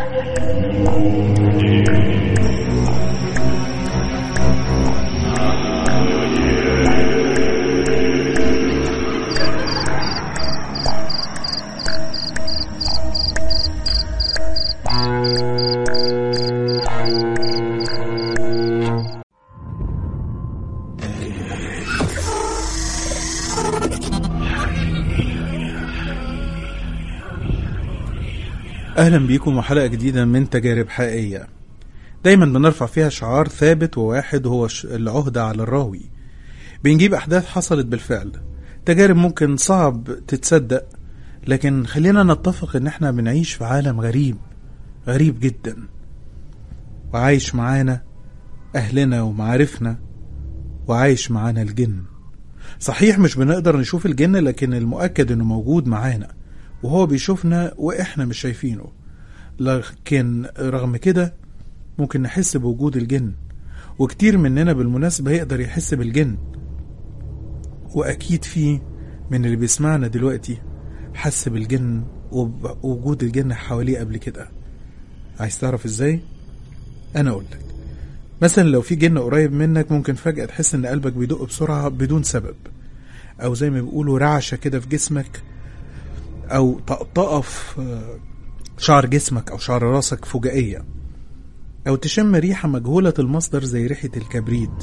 أهلا بيكم وحلقة جديدة من تجارب حقيقية دايما بنرفع فيها شعار ثابت وواحد هو ش- العهدة على الراوي بنجيب أحداث حصلت بالفعل تجارب ممكن صعب تتصدق لكن خلينا نتفق إن احنا بنعيش في عالم غريب غريب جدا وعايش معانا أهلنا ومعارفنا وعايش معانا الجن صحيح مش بنقدر نشوف الجن لكن المؤكد إنه موجود معانا وهو بيشوفنا واحنا مش شايفينه لكن رغم كده ممكن نحس بوجود الجن وكتير مننا بالمناسبة يقدر يحس بالجن وأكيد في من اللي بيسمعنا دلوقتي حس بالجن ووجود الجن حواليه قبل كده عايز تعرف ازاي؟ أنا أقول لك مثلا لو في جن قريب منك ممكن فجأة تحس إن قلبك بيدق بسرعة بدون سبب أو زي ما بيقولوا رعشة كده في جسمك او طقطقه في آه، شعر جسمك او شعر راسك فجائيه او تشم ريحه مجهوله المصدر زي ريحه الكبريت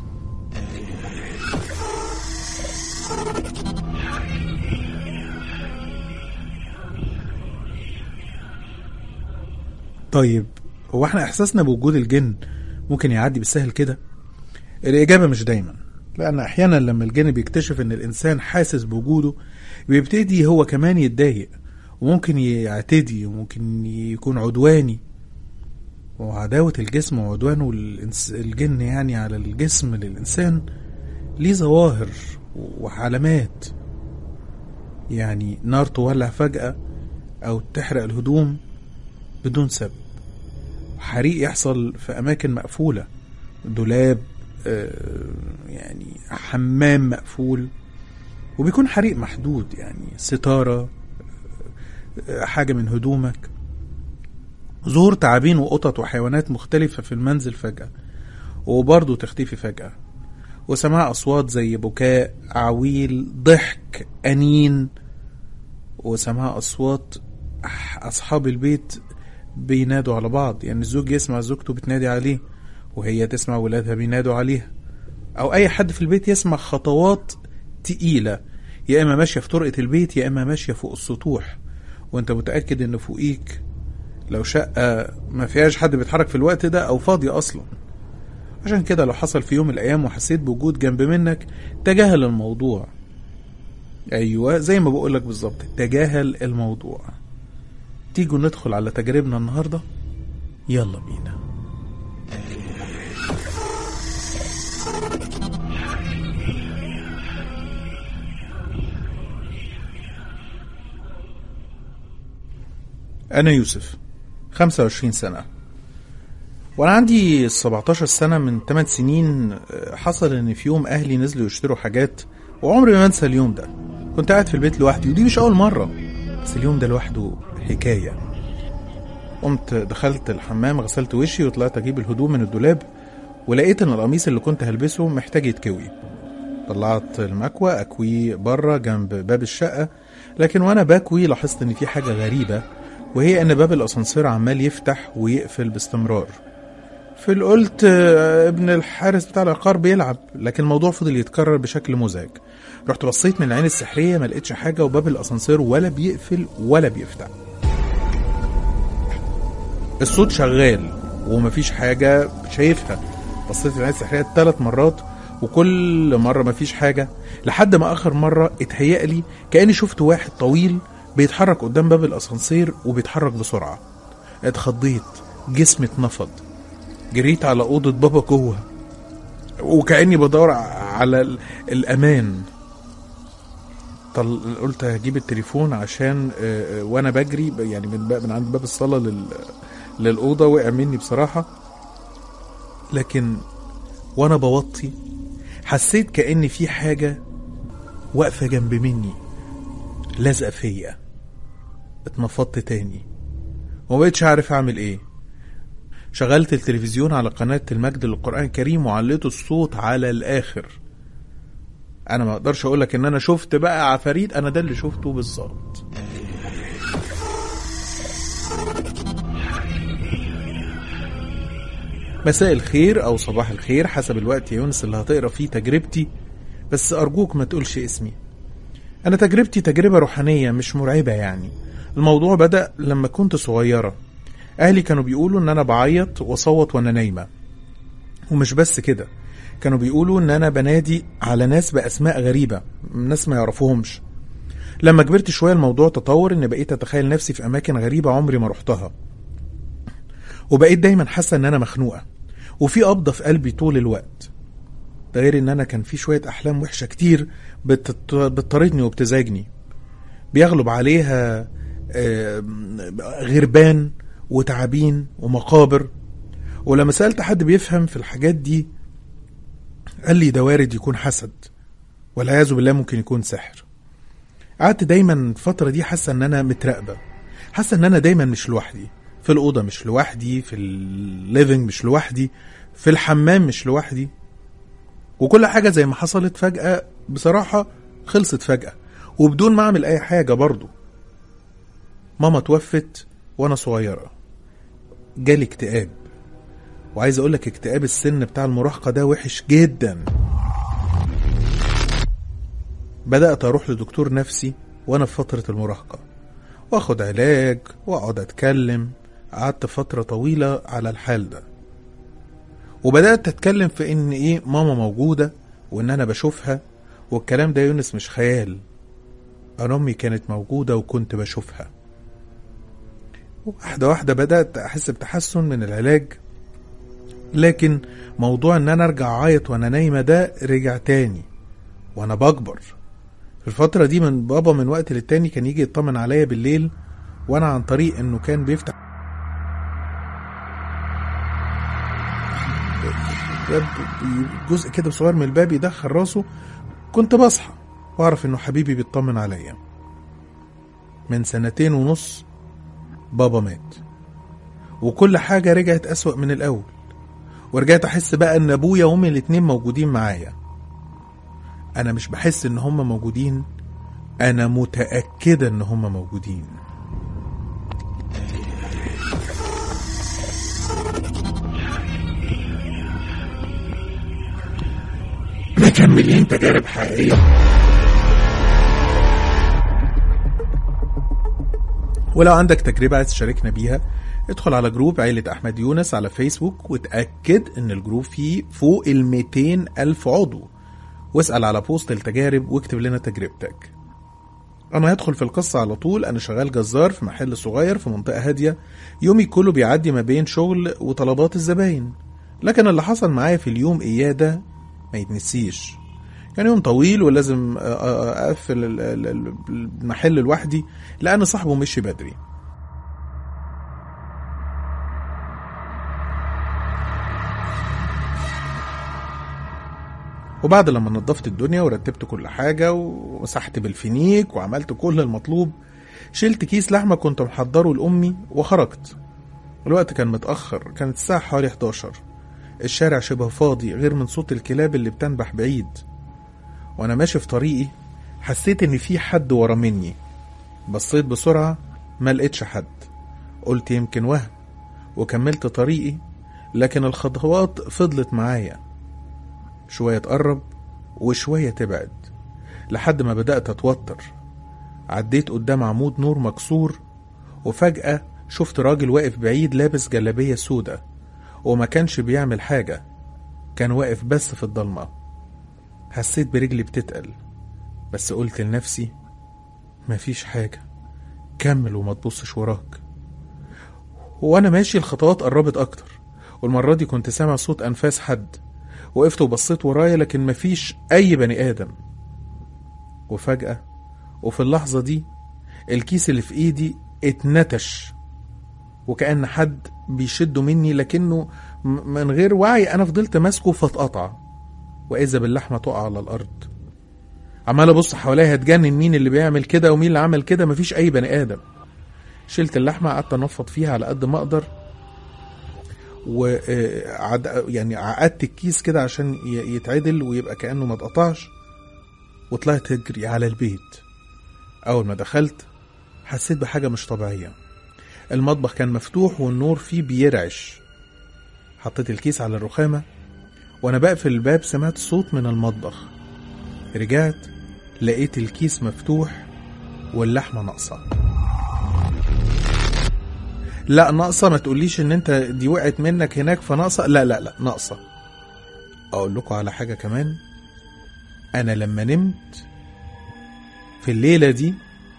طيب هو احنا احساسنا بوجود الجن ممكن يعدي بالسهل كده الاجابه مش دايما لان احيانا لما الجن بيكتشف ان الانسان حاسس بوجوده بيبتدي هو كمان يتضايق وممكن يعتدي وممكن يكون عدواني وعداوة الجسم وعدوانه الإنس- الجن يعني على الجسم للإنسان ليه ظواهر وعلامات يعني نار تولع فجأة أو تحرق الهدوم بدون سبب حريق يحصل في أماكن مقفولة دولاب آه، يعني حمام مقفول وبيكون حريق محدود يعني ستارة آه، حاجة من هدومك ظهور تعابين وقطط وحيوانات مختلفة في المنزل فجأة وبرضه تختفي فجأة وسماع أصوات زي بكاء عويل ضحك أنين وسماع أصوات أح- أصحاب البيت بينادوا على بعض يعني الزوج يسمع زوجته بتنادي عليه وهي تسمع ولادها بينادوا عليها أو أي حد في البيت يسمع خطوات تقيلة يا إما ماشية في طرقة البيت يا إما ماشية فوق السطوح وأنت متأكد إن فوقيك لو شقة ما فيهاش حد بيتحرك في الوقت ده أو فاضية أصلا عشان كده لو حصل في يوم من الأيام وحسيت بوجود جنب منك تجاهل الموضوع أيوة زي ما بقولك بالظبط تجاهل الموضوع تيجوا ندخل على تجاربنا النهاردة يلا بينا أنا يوسف 25 سنة وأنا عندي 17 سنة من 8 سنين آه، حصل إن في يوم أهلي نزلوا يشتروا حاجات وعمري ما أنسى اليوم ده كنت قاعد في البيت لوحدي ودي مش أول مرة بس اليوم ده لوحده حكاية قمت دخلت الحمام غسلت وشي وطلعت أجيب الهدوم من الدولاب ولقيت إن القميص اللي كنت هلبسه محتاج يتكوي طلعت المكوى أكويه بره جنب باب الشقة لكن وأنا بكوي لاحظت إن في حاجة غريبة وهي إن باب الأسانسير عمال يفتح ويقفل باستمرار في اللي قلت آه، ابن الحارس بتاع العقار بيلعب لكن الموضوع فضل يتكرر بشكل مزعج رحت بصيت من العين السحرية ما لقيتش حاجة وباب الأسانسير ولا بيقفل ولا بيفتح الصوت شغال ومفيش حاجة شايفها بصيت في العين السحرية ثلاث مرات وكل مرة مفيش حاجة لحد ما آخر مرة اتهيألي كأني شفت واحد طويل بيتحرك قدام باب الأسانسير وبيتحرك بسرعة اتخضيت جسمي اتنفض جريت على أوضة بابا جوه وكأني بدور على ال- الأمان طل... قلت هجيب التليفون عشان آه، آه، وانا بجري ب- يعني من, باب من عند باب الصاله لل... للاوضه وقع مني بصراحه لكن وانا بوطي حسيت كأن في حاجه واقفه جنب مني لازقه فيا اتنفضت تاني ومبقتش عارف اعمل ايه شغلت التلفزيون على قناة المجد للقرآن الكريم وعليت الصوت على الآخر أنا ما أقدرش أقولك إن أنا شفت بقى عفاريت أنا ده اللي شفته بالظبط مساء الخير أو صباح الخير حسب الوقت يا يونس اللي هتقرا فيه تجربتي بس أرجوك ما تقولش اسمي أنا تجربتي تجربة روحانية مش مرعبة يعني الموضوع بدأ لما كنت صغيرة أهلي كانوا بيقولوا إن أنا بعيط وأصوت وأنا نايمة ومش بس كده كانوا بيقولوا إن أنا بنادي على ناس بأسماء غريبة ناس ما يعرفوهمش لما كبرت شوية الموضوع تطور إن بقيت أتخيل نفسي في أماكن غريبة عمري ما رحتها وبقيت دايما حاسة إن أنا مخنوقة وفي قبضة في قلبي طول الوقت ده غير إن أنا كان في شوية أحلام وحشة كتير بتط- بتطاردني وبتزعجني بيغلب عليها آه، غربان وتعابين ومقابر ولما سألت حد بيفهم في الحاجات دي قال لي ده وارد يكون حسد والعياذ بالله ممكن يكون سحر قعدت دايما الفترة دي حاسة ان انا متراقبة حاسة ان انا دايما مش لوحدي في الأوضة مش لوحدي في الليفينج مش لوحدي في الحمام مش لوحدي وكل حاجة زي ما حصلت فجأة بصراحة خلصت فجأة وبدون ما أعمل أي حاجة برضو ماما توفت وأنا صغيرة جالي اكتئاب وعايز أقولك اكتئاب السن بتاع المراهقة ده وحش جدا بدأت أروح لدكتور نفسي وأنا في فترة المراهقة وأخد علاج وأقعد أتكلم قعدت فترة طويلة على الحال ده وبدأت أتكلم في إن إيه ماما موجودة وإن أنا بشوفها والكلام ده يونس مش خيال أنا أمي كانت موجودة وكنت بشوفها واحدة واحدة بدأت أحس بتحسن من العلاج لكن موضوع إن أنا أرجع أعيط وأنا نايمة ده رجع تاني وأنا بكبر في الفترة دي من بابا من وقت للتاني كان يجي يطمن عليا بالليل وأنا عن طريق إنه كان بيفتح باب- جزء كده صغير من الباب يدخل راسه كنت بصحى واعرف انه حبيبي بيطمن عليا من سنتين ونص بابا مات وكل حاجة رجعت أسوأ من الأول ورجعت أحس بقى إن أبويا وأمي الاتنين موجودين معايا أنا مش بحس إن هما موجودين أنا متأكدة إن هما موجودين مكملين تجارب حقيقية ولو عندك تجربة عايز تشاركنا بيها ادخل على جروب عيلة أحمد يونس على فيسبوك وتأكد إن الجروب فيه فوق ال 200 ألف عضو واسأل على بوست التجارب واكتب لنا تجربتك أنا هدخل في القصة على طول أنا شغال جزار في محل صغير في منطقة هادية يومي كله بيعدي ما بين شغل وطلبات الزباين لكن اللي حصل معايا في اليوم إياه ده ما يتنسيش كان يوم طويل ولازم آه، آه، أقفل ال- ال- ال- المحل لوحدي لأن صاحبه مشي بدري وبعد لما نظفت الدنيا ورتبت كل حاجة ومسحت بالفينيك وعملت كل المطلوب شلت كيس لحمة كنت محضره لأمي وخرجت الوقت كان متأخر كانت الساعة حوالي 11 الشارع شبه فاضي غير من صوت الكلاب اللي بتنبح بعيد وأنا ماشي في طريقي حسيت إن في حد ورا مني بصيت بسرعة ما لقيتش حد قلت يمكن وهم وكملت طريقي لكن الخطوات فضلت معايا شوية تقرب وشوية تبعد لحد ما بدأت أتوتر عديت قدام عمود نور مكسور وفجأة شفت راجل واقف بعيد لابس جلابية سودة وما كانش بيعمل حاجة كان واقف بس في الضلمة حسيت برجلي بتتقل بس قلت لنفسي مفيش حاجة كمل وما تبصش وراك وانا ماشي الخطوات قربت اكتر والمرة دي كنت سامع صوت انفاس حد وقفت وبصيت ورايا لكن مفيش اي بني ادم وفجأة وفي اللحظة دي الكيس اللي في ايدي اتنتش وكأن حد بيشده مني لكنه م- من غير وعي انا فضلت ماسكه فاتقطع واذا باللحمة تقع على الارض عمال ابص حواليا هتجنن مين اللي بيعمل كده ومين اللي عمل كده مفيش اي بني ادم شلت اللحمه قعدت انفض فيها على قد ما اقدر و آه، عد- يعني عقدت الكيس كده عشان ي- يتعدل ويبقى كانه ما اتقطعش وطلعت اجري على البيت اول ما دخلت حسيت بحاجه مش طبيعيه المطبخ كان مفتوح والنور فيه بيرعش حطيت الكيس على الرخامه وانا بقفل الباب سمعت صوت من المطبخ رجعت لقيت الكيس مفتوح واللحمه ناقصه لا ناقصه ما تقوليش ان انت دي وقعت منك هناك فناقصه لا لا لا ناقصه اقول لكم على حاجه كمان انا لما نمت في الليله دي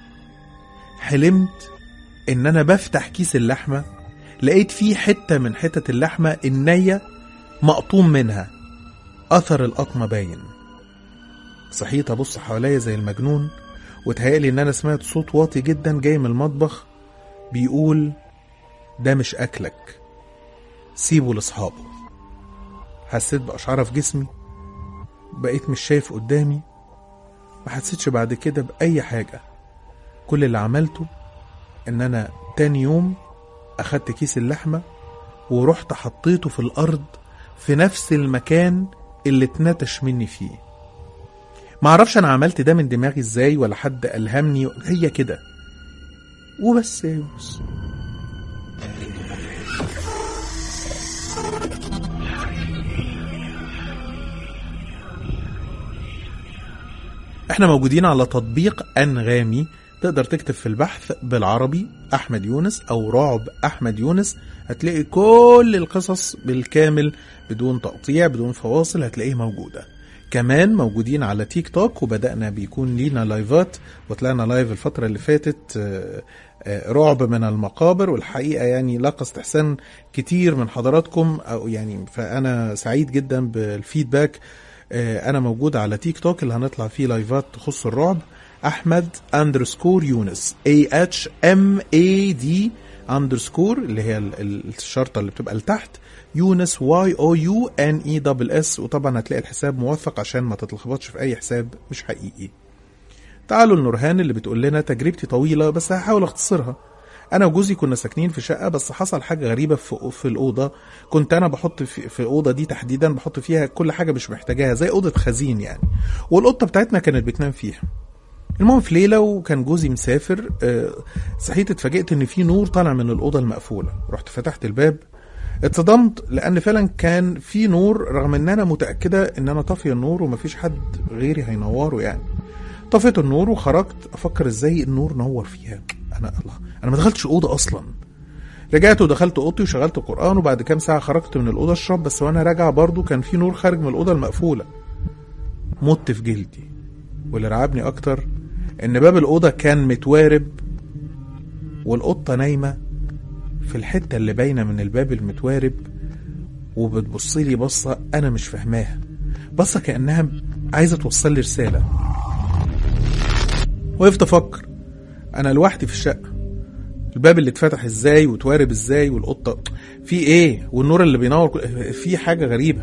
حلمت ان انا بفتح كيس اللحمه لقيت فيه حته من حتت اللحمه النيه مقطوم منها اثر القطمه باين صحيت ابص حواليا زي المجنون وتهيألي ان انا سمعت صوت واطي جدا جاي من المطبخ بيقول ده مش اكلك سيبه لاصحابه حسيت باشعار في جسمي بقيت مش شايف قدامي ما حسيتش بعد كده باي حاجه كل اللي عملته ان انا تاني يوم اخدت كيس اللحمه ورحت حطيته في الارض في نفس المكان اللي اتنتش مني فيه معرفش انا عملت ده من دماغي ازاي ولا حد الهمني هي كده وبس يا يونس احنا موجودين على تطبيق انغامي تقدر تكتب في البحث بالعربي احمد يونس او رعب احمد يونس هتلاقي كل القصص بالكامل بدون تقطيع بدون فواصل هتلاقيه موجوده كمان موجودين على تيك توك وبدأنا بيكون لينا لايفات وطلعنا لايف الفترة اللي فاتت آه، آه، رعب من المقابر والحقيقة يعني لقى استحسان كتير من حضراتكم أو يعني فأنا سعيد جدا بالفيدباك آه، أنا موجود على تيك توك اللي هنطلع فيه لايفات تخص الرعب أحمد أندرسكور يونس A H M A D أندرسكور اللي هي ال- ال- الشرطة اللي بتبقى لتحت يونس واي او يو ان اي دبل اس وطبعا هتلاقي الحساب موثق عشان ما تتلخبطش في اي حساب مش حقيقي تعالوا لنورهان اللي بتقول لنا تجربتي طويله بس هحاول اختصرها انا وجوزي كنا ساكنين في شقه بس حصل حاجه غريبه في في الاوضه كنت انا بحط في, في الاوضه دي تحديدا بحط فيها كل حاجه مش محتاجاها زي اوضه خزين يعني والقطه بتاعتنا كانت بتنام فيها المهم في ليله وكان جوزي مسافر آه، صحيت اتفاجئت ان في نور طالع من الاوضه المقفوله رحت فتحت الباب اتصدمت لان فعلا كان في نور رغم ان انا متاكده ان انا طافيه النور ومفيش حد غيري هينوره يعني طفيت النور وخرجت افكر ازاي النور نور فيها انا الله انا ما دخلتش اوضه اصلا رجعت ودخلت اوضتي وشغلت القران وبعد كام ساعه خرجت من الاوضه اشرب بس وانا راجع برضو كان في نور خارج من الاوضه المقفوله مت في جلدي واللي رعبني اكتر ان باب الاوضه كان متوارب والقطه نايمه في الحته اللي باينه من الباب المتوارب وبتبص لي بصه انا مش فاهماها بصه كانها عايزه توصل لي رساله وقفت افكر انا لوحدي في الشقه الباب اللي اتفتح ازاي وتوارب ازاي والقطه في ايه والنور اللي بينور كل- في حاجه غريبه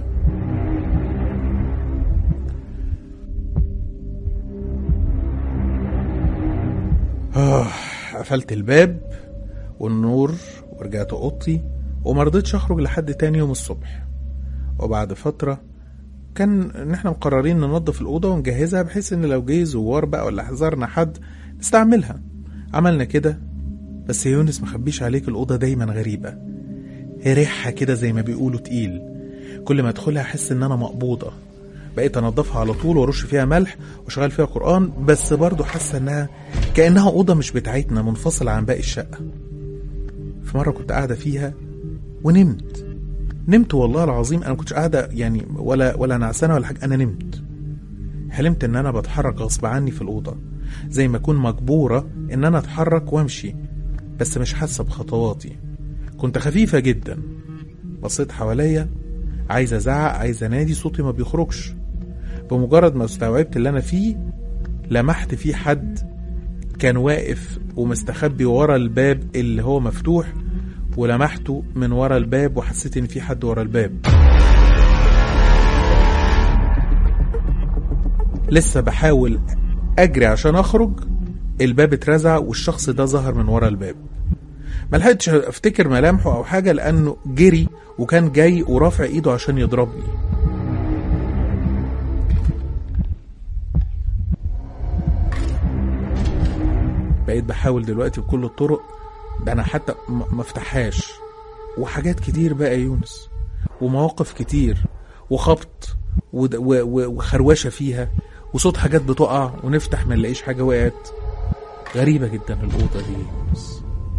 آه قفلت الباب والنور ورجعت اوضتي ومرضتش اخرج لحد تاني يوم الصبح وبعد فترة كان ان احنا مقررين ننظف الأوضة ونجهزها بحيث ان لو جه زوار بقى ولا حذرنا حد نستعملها عملنا كده بس يا يونس مخبيش عليك الأوضة دايما غريبة ريحها كده زي ما بيقولوا تقيل كل ما ادخلها احس ان انا مقبوضة بقيت انضفها على طول وارش فيها ملح واشغل فيها قرآن بس برضه حاسة انها كأنها أوضة مش بتاعتنا منفصلة عن باقي الشقة في مرة كنت قاعدة فيها ونمت نمت والله العظيم انا ما كنتش قاعده يعني ولا ولا نعسانه ولا حاجه انا نمت حلمت ان انا بتحرك غصب عني في الاوضه زي ما اكون مجبوره ان انا اتحرك وامشي بس مش حاسه بخطواتي كنت خفيفه جدا بصيت حواليا عايز ازعق عايز انادي صوتي ما بيخرجش بمجرد ما استوعبت اللي انا فيه لمحت فيه حد كان واقف ومستخبي ورا الباب اللي هو مفتوح ولمحته من ورا الباب وحسيت ان في حد ورا الباب لسه بحاول اجري عشان اخرج الباب اترزع والشخص ده ظهر من ورا الباب ما لحقتش افتكر ملامحه او حاجه لانه جري وكان جاي ورافع ايده عشان يضربني بقيت بحاول دلوقتي بكل الطرق ده انا حتى م- ما افتحهاش وحاجات كتير بقى يا يونس ومواقف كتير وخبط ود- و- و- وخروشه فيها وصوت حاجات بتقع ونفتح ما نلاقيش حاجه وقعت غريبه جدا الاوضه دي يا يونس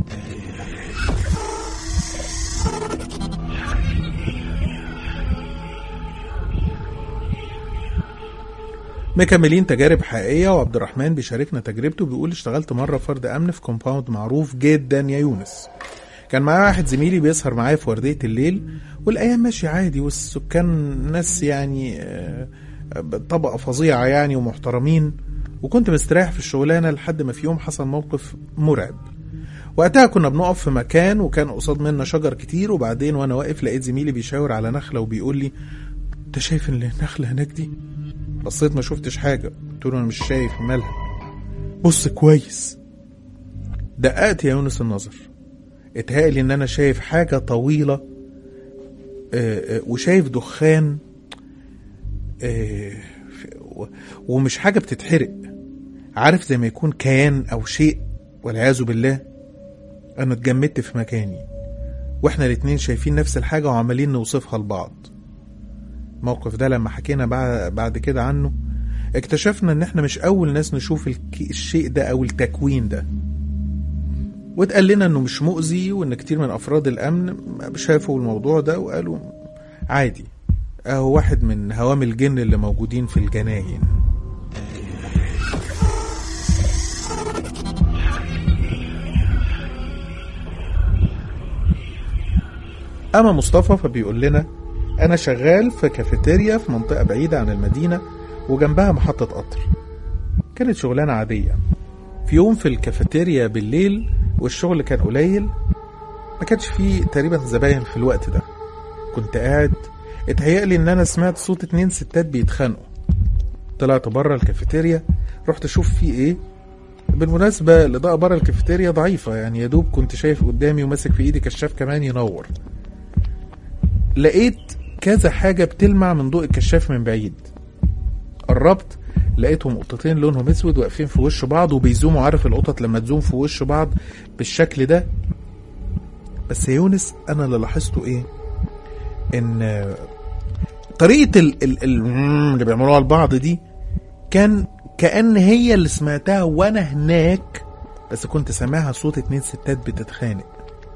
مكملين تجارب حقيقية وعبد الرحمن بيشاركنا تجربته بيقول اشتغلت مرة فرد أمن في كومباوند معروف جدا يا يونس كان معايا واحد زميلي بيسهر معايا في وردية الليل والأيام ماشية عادي والسكان ناس يعني آه، طبقة فظيعة يعني ومحترمين وكنت مستريح في الشغلانة لحد ما في يوم حصل موقف مرعب وقتها كنا بنقف في مكان وكان قصاد منا شجر كتير وبعدين وانا واقف لقيت زميلي بيشاور على نخلة وبيقول لي انت شايف ان النخلة هناك دي بصيت ما شفتش حاجة قلت له انا مش شايف مالها بص كويس دققت يا يونس النظر اتهيألي ان انا شايف حاجة طويلة آه، آه، وشايف دخان آه، ف- و- ومش حاجة بتتحرق عارف زي ما يكون كيان او شيء والعياذ بالله انا اتجمدت في مكاني واحنا الاتنين شايفين نفس الحاجة وعمالين نوصفها لبعض الموقف ده لما حكينا بعد, بعد كده عنه اكتشفنا ان احنا مش اول ناس نشوف الك- الشيء ده او التكوين ده واتقال لنا انه مش مؤذي وان كتير من افراد الامن شافوا الموضوع ده وقالوا عادي اهو واحد من هوام الجن اللي موجودين في الجناين اما مصطفى فبيقول لنا انا شغال في كافيتيريا في منطقه بعيده عن المدينه وجنبها محطه قطر كانت شغلانه عاديه في يوم في الكافيتيريا بالليل والشغل كان قليل ما كانش فيه تقريبا زباين في الوقت ده كنت قاعد اتهيألي ان انا سمعت صوت اتنين ستات بيتخانقوا طلعت بره الكافيتيريا رحت اشوف فيه ايه بالمناسبة الإضاءة بره الكافيتيريا ضعيفة يعني يا دوب كنت شايف قدامي وماسك في إيدي كشاف كمان ينور لقيت كذا حاجة بتلمع من ضوء الكشاف من بعيد قربت لقيتهم قطتين لونهم اسود واقفين في وش بعض وبيزوموا عارف القطط لما تزوم في وش بعض بالشكل ده بس يا يونس انا اللي لاحظته ايه ان طريقة ال ال ال اللي بيعملوها لبعض دي كان كأن هي اللي سمعتها وانا هناك بس كنت سامعها صوت اتنين ستات بتتخانق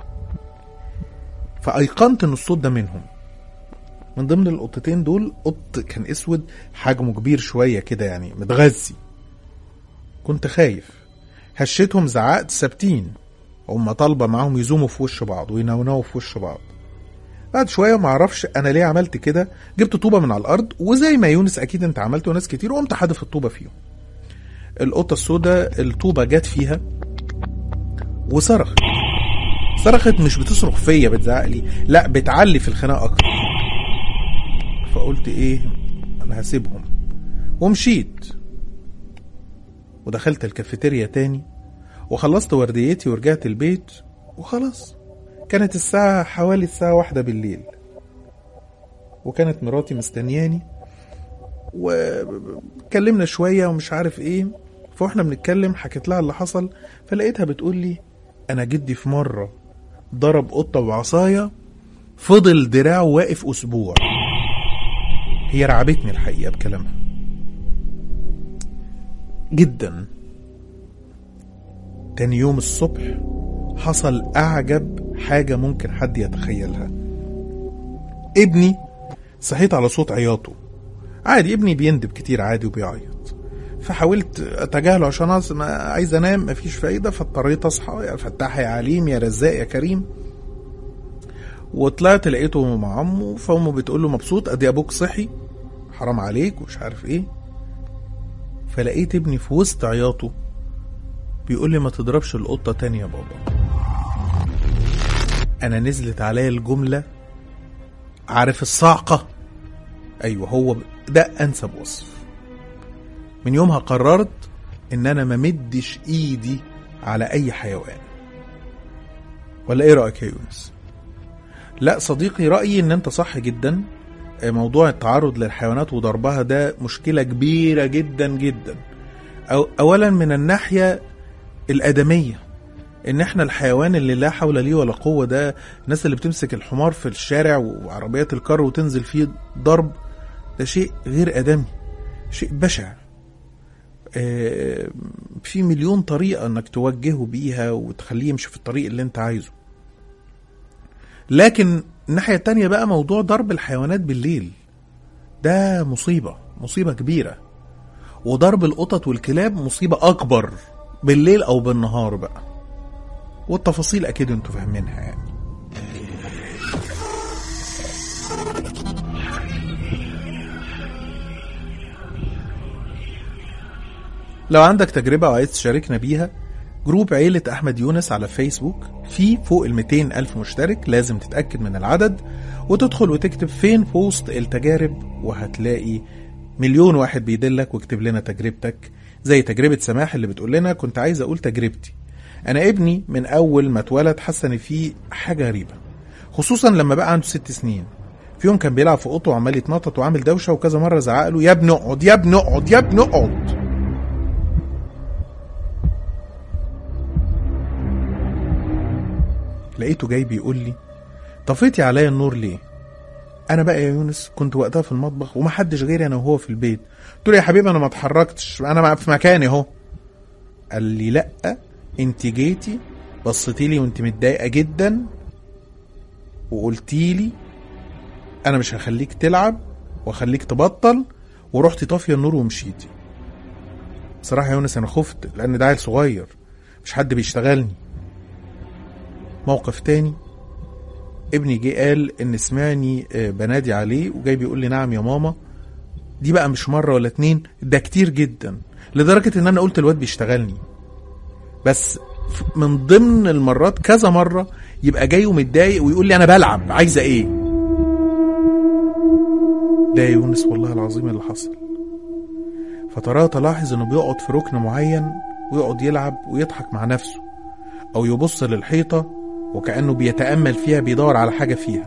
فأيقنت ان الصوت ده منهم من ضمن القطتين دول قط كان اسود حجمه كبير شوية كده يعني متغذي كنت خايف هشيتهم زعقت ثابتين هما طالبة معاهم يزوموا في وش بعض وينونوا في وش بعض بعد شوية معرفش أنا ليه عملت كده جبت طوبة من على الأرض وزي ما يونس أكيد أنت عملت وناس كتير وقمت حادف الطوبة فيهم القطة السوداء الطوبة جت فيها وصرخت صرخت مش بتصرخ فيا بتزعق لي لا بتعلي في الخناق أكتر فقلت إيه أنا هسيبهم ومشيت ودخلت الكافيتيريا تاني وخلصت ورديتي ورجعت البيت وخلاص كانت الساعة حوالي الساعة واحدة بالليل وكانت مراتي مستنياني وكلمنا شوية ومش عارف ايه فاحنا بنتكلم حكيت لها اللي حصل فلقيتها بتقول لي انا جدي في مرة ضرب قطة بعصاية فضل دراعه واقف اسبوع هي رعبتني الحقيقة بكلامها جدا تاني يوم الصبح حصل أعجب حاجة ممكن حد يتخيلها ابني صحيت على صوت عياطه عادي ابني بيندب كتير عادي وبيعيط فحاولت اتجاهله عشان أص- ما عايز انام مفيش فايدة فاضطريت اصحى يا فتاح يا عليم يا رزاق يا كريم وطلعت لقيته مع امه فامه بتقول له مبسوط ادي ابوك صحي حرام عليك ومش عارف ايه فلقيت ابني في وسط عياطه بيقول لي ما تضربش القطة تاني يا بابا انا نزلت عليا الجملة عارف الصعقة ايوه هو ده انسب وصف من يومها قررت ان انا ما مدش ايدي على اي حيوان ولا ايه رايك يا يونس لا صديقي رايي ان انت صح جدا موضوع التعرض للحيوانات وضربها ده مشكله كبيره جدا جدا أو اولا من الناحيه الادميه ان احنا الحيوان اللي لا حول ليه ولا قوه ده الناس اللي بتمسك الحمار في الشارع وعربيات الكار وتنزل فيه ضرب ده شيء غير ادمي شيء بشع آه، في مليون طريقه انك توجهه بيها وتخليه يمشي في الطريق اللي انت عايزه لكن الناحيه التانية بقى موضوع ضرب الحيوانات بالليل ده مصيبه مصيبه كبيره وضرب القطط والكلاب مصيبه اكبر بالليل او بالنهار بقى والتفاصيل اكيد انتوا فاهمينها يعني لو عندك تجربة وعايز تشاركنا بيها جروب عيلة أحمد يونس على فيسبوك فيه فوق ال 200 ألف مشترك لازم تتأكد من العدد وتدخل وتكتب فين بوست التجارب وهتلاقي مليون واحد بيدلك واكتب لنا تجربتك زي تجربة سماح اللي بتقول لنا كنت عايز أقول تجربتي أنا ابني من أول ما اتولد حاسة إن في حاجة غريبة خصوصا لما بقى عنده ست سنين في يوم كان بيلعب في اوضته وعمال يتنطط وعامل دوشه وكذا مره زعق له يا ابني اقعد يا ابني اقعد يا ابني اقعد لقيته جاي بيقول لي طفيتي عليا النور ليه انا بقى يا يونس كنت وقتها في المطبخ ومحدش غيري انا وهو في البيت قلت له يا حبيبي انا ما اتحركتش انا في مكاني اهو قال لي لا انت جيتي بصيتي لي وانت متضايقه جدا وقلتي لي انا مش هخليك تلعب واخليك تبطل ورحتي طافيه النور ومشيتي بصراحه يا يونس انا خفت لان ده عيل صغير مش حد بيشتغلني موقف تاني ابني جه قال ان سمعني آه، بنادي عليه وجاي بيقول لي نعم يا ماما دي بقى مش مره ولا اتنين ده كتير جدا لدرجه ان انا قلت الواد بيشتغلني بس ف- من ضمن المرات كذا مره يبقى جاي ومتضايق ويقول لي انا بلعب عايزه ايه ده يا يونس والله العظيم اللي حصل فترات الاحظ انه بيقعد في ركن معين ويقعد يلعب ويضحك مع نفسه او يبص للحيطه وكانه بيتامل فيها بيدور على حاجه فيها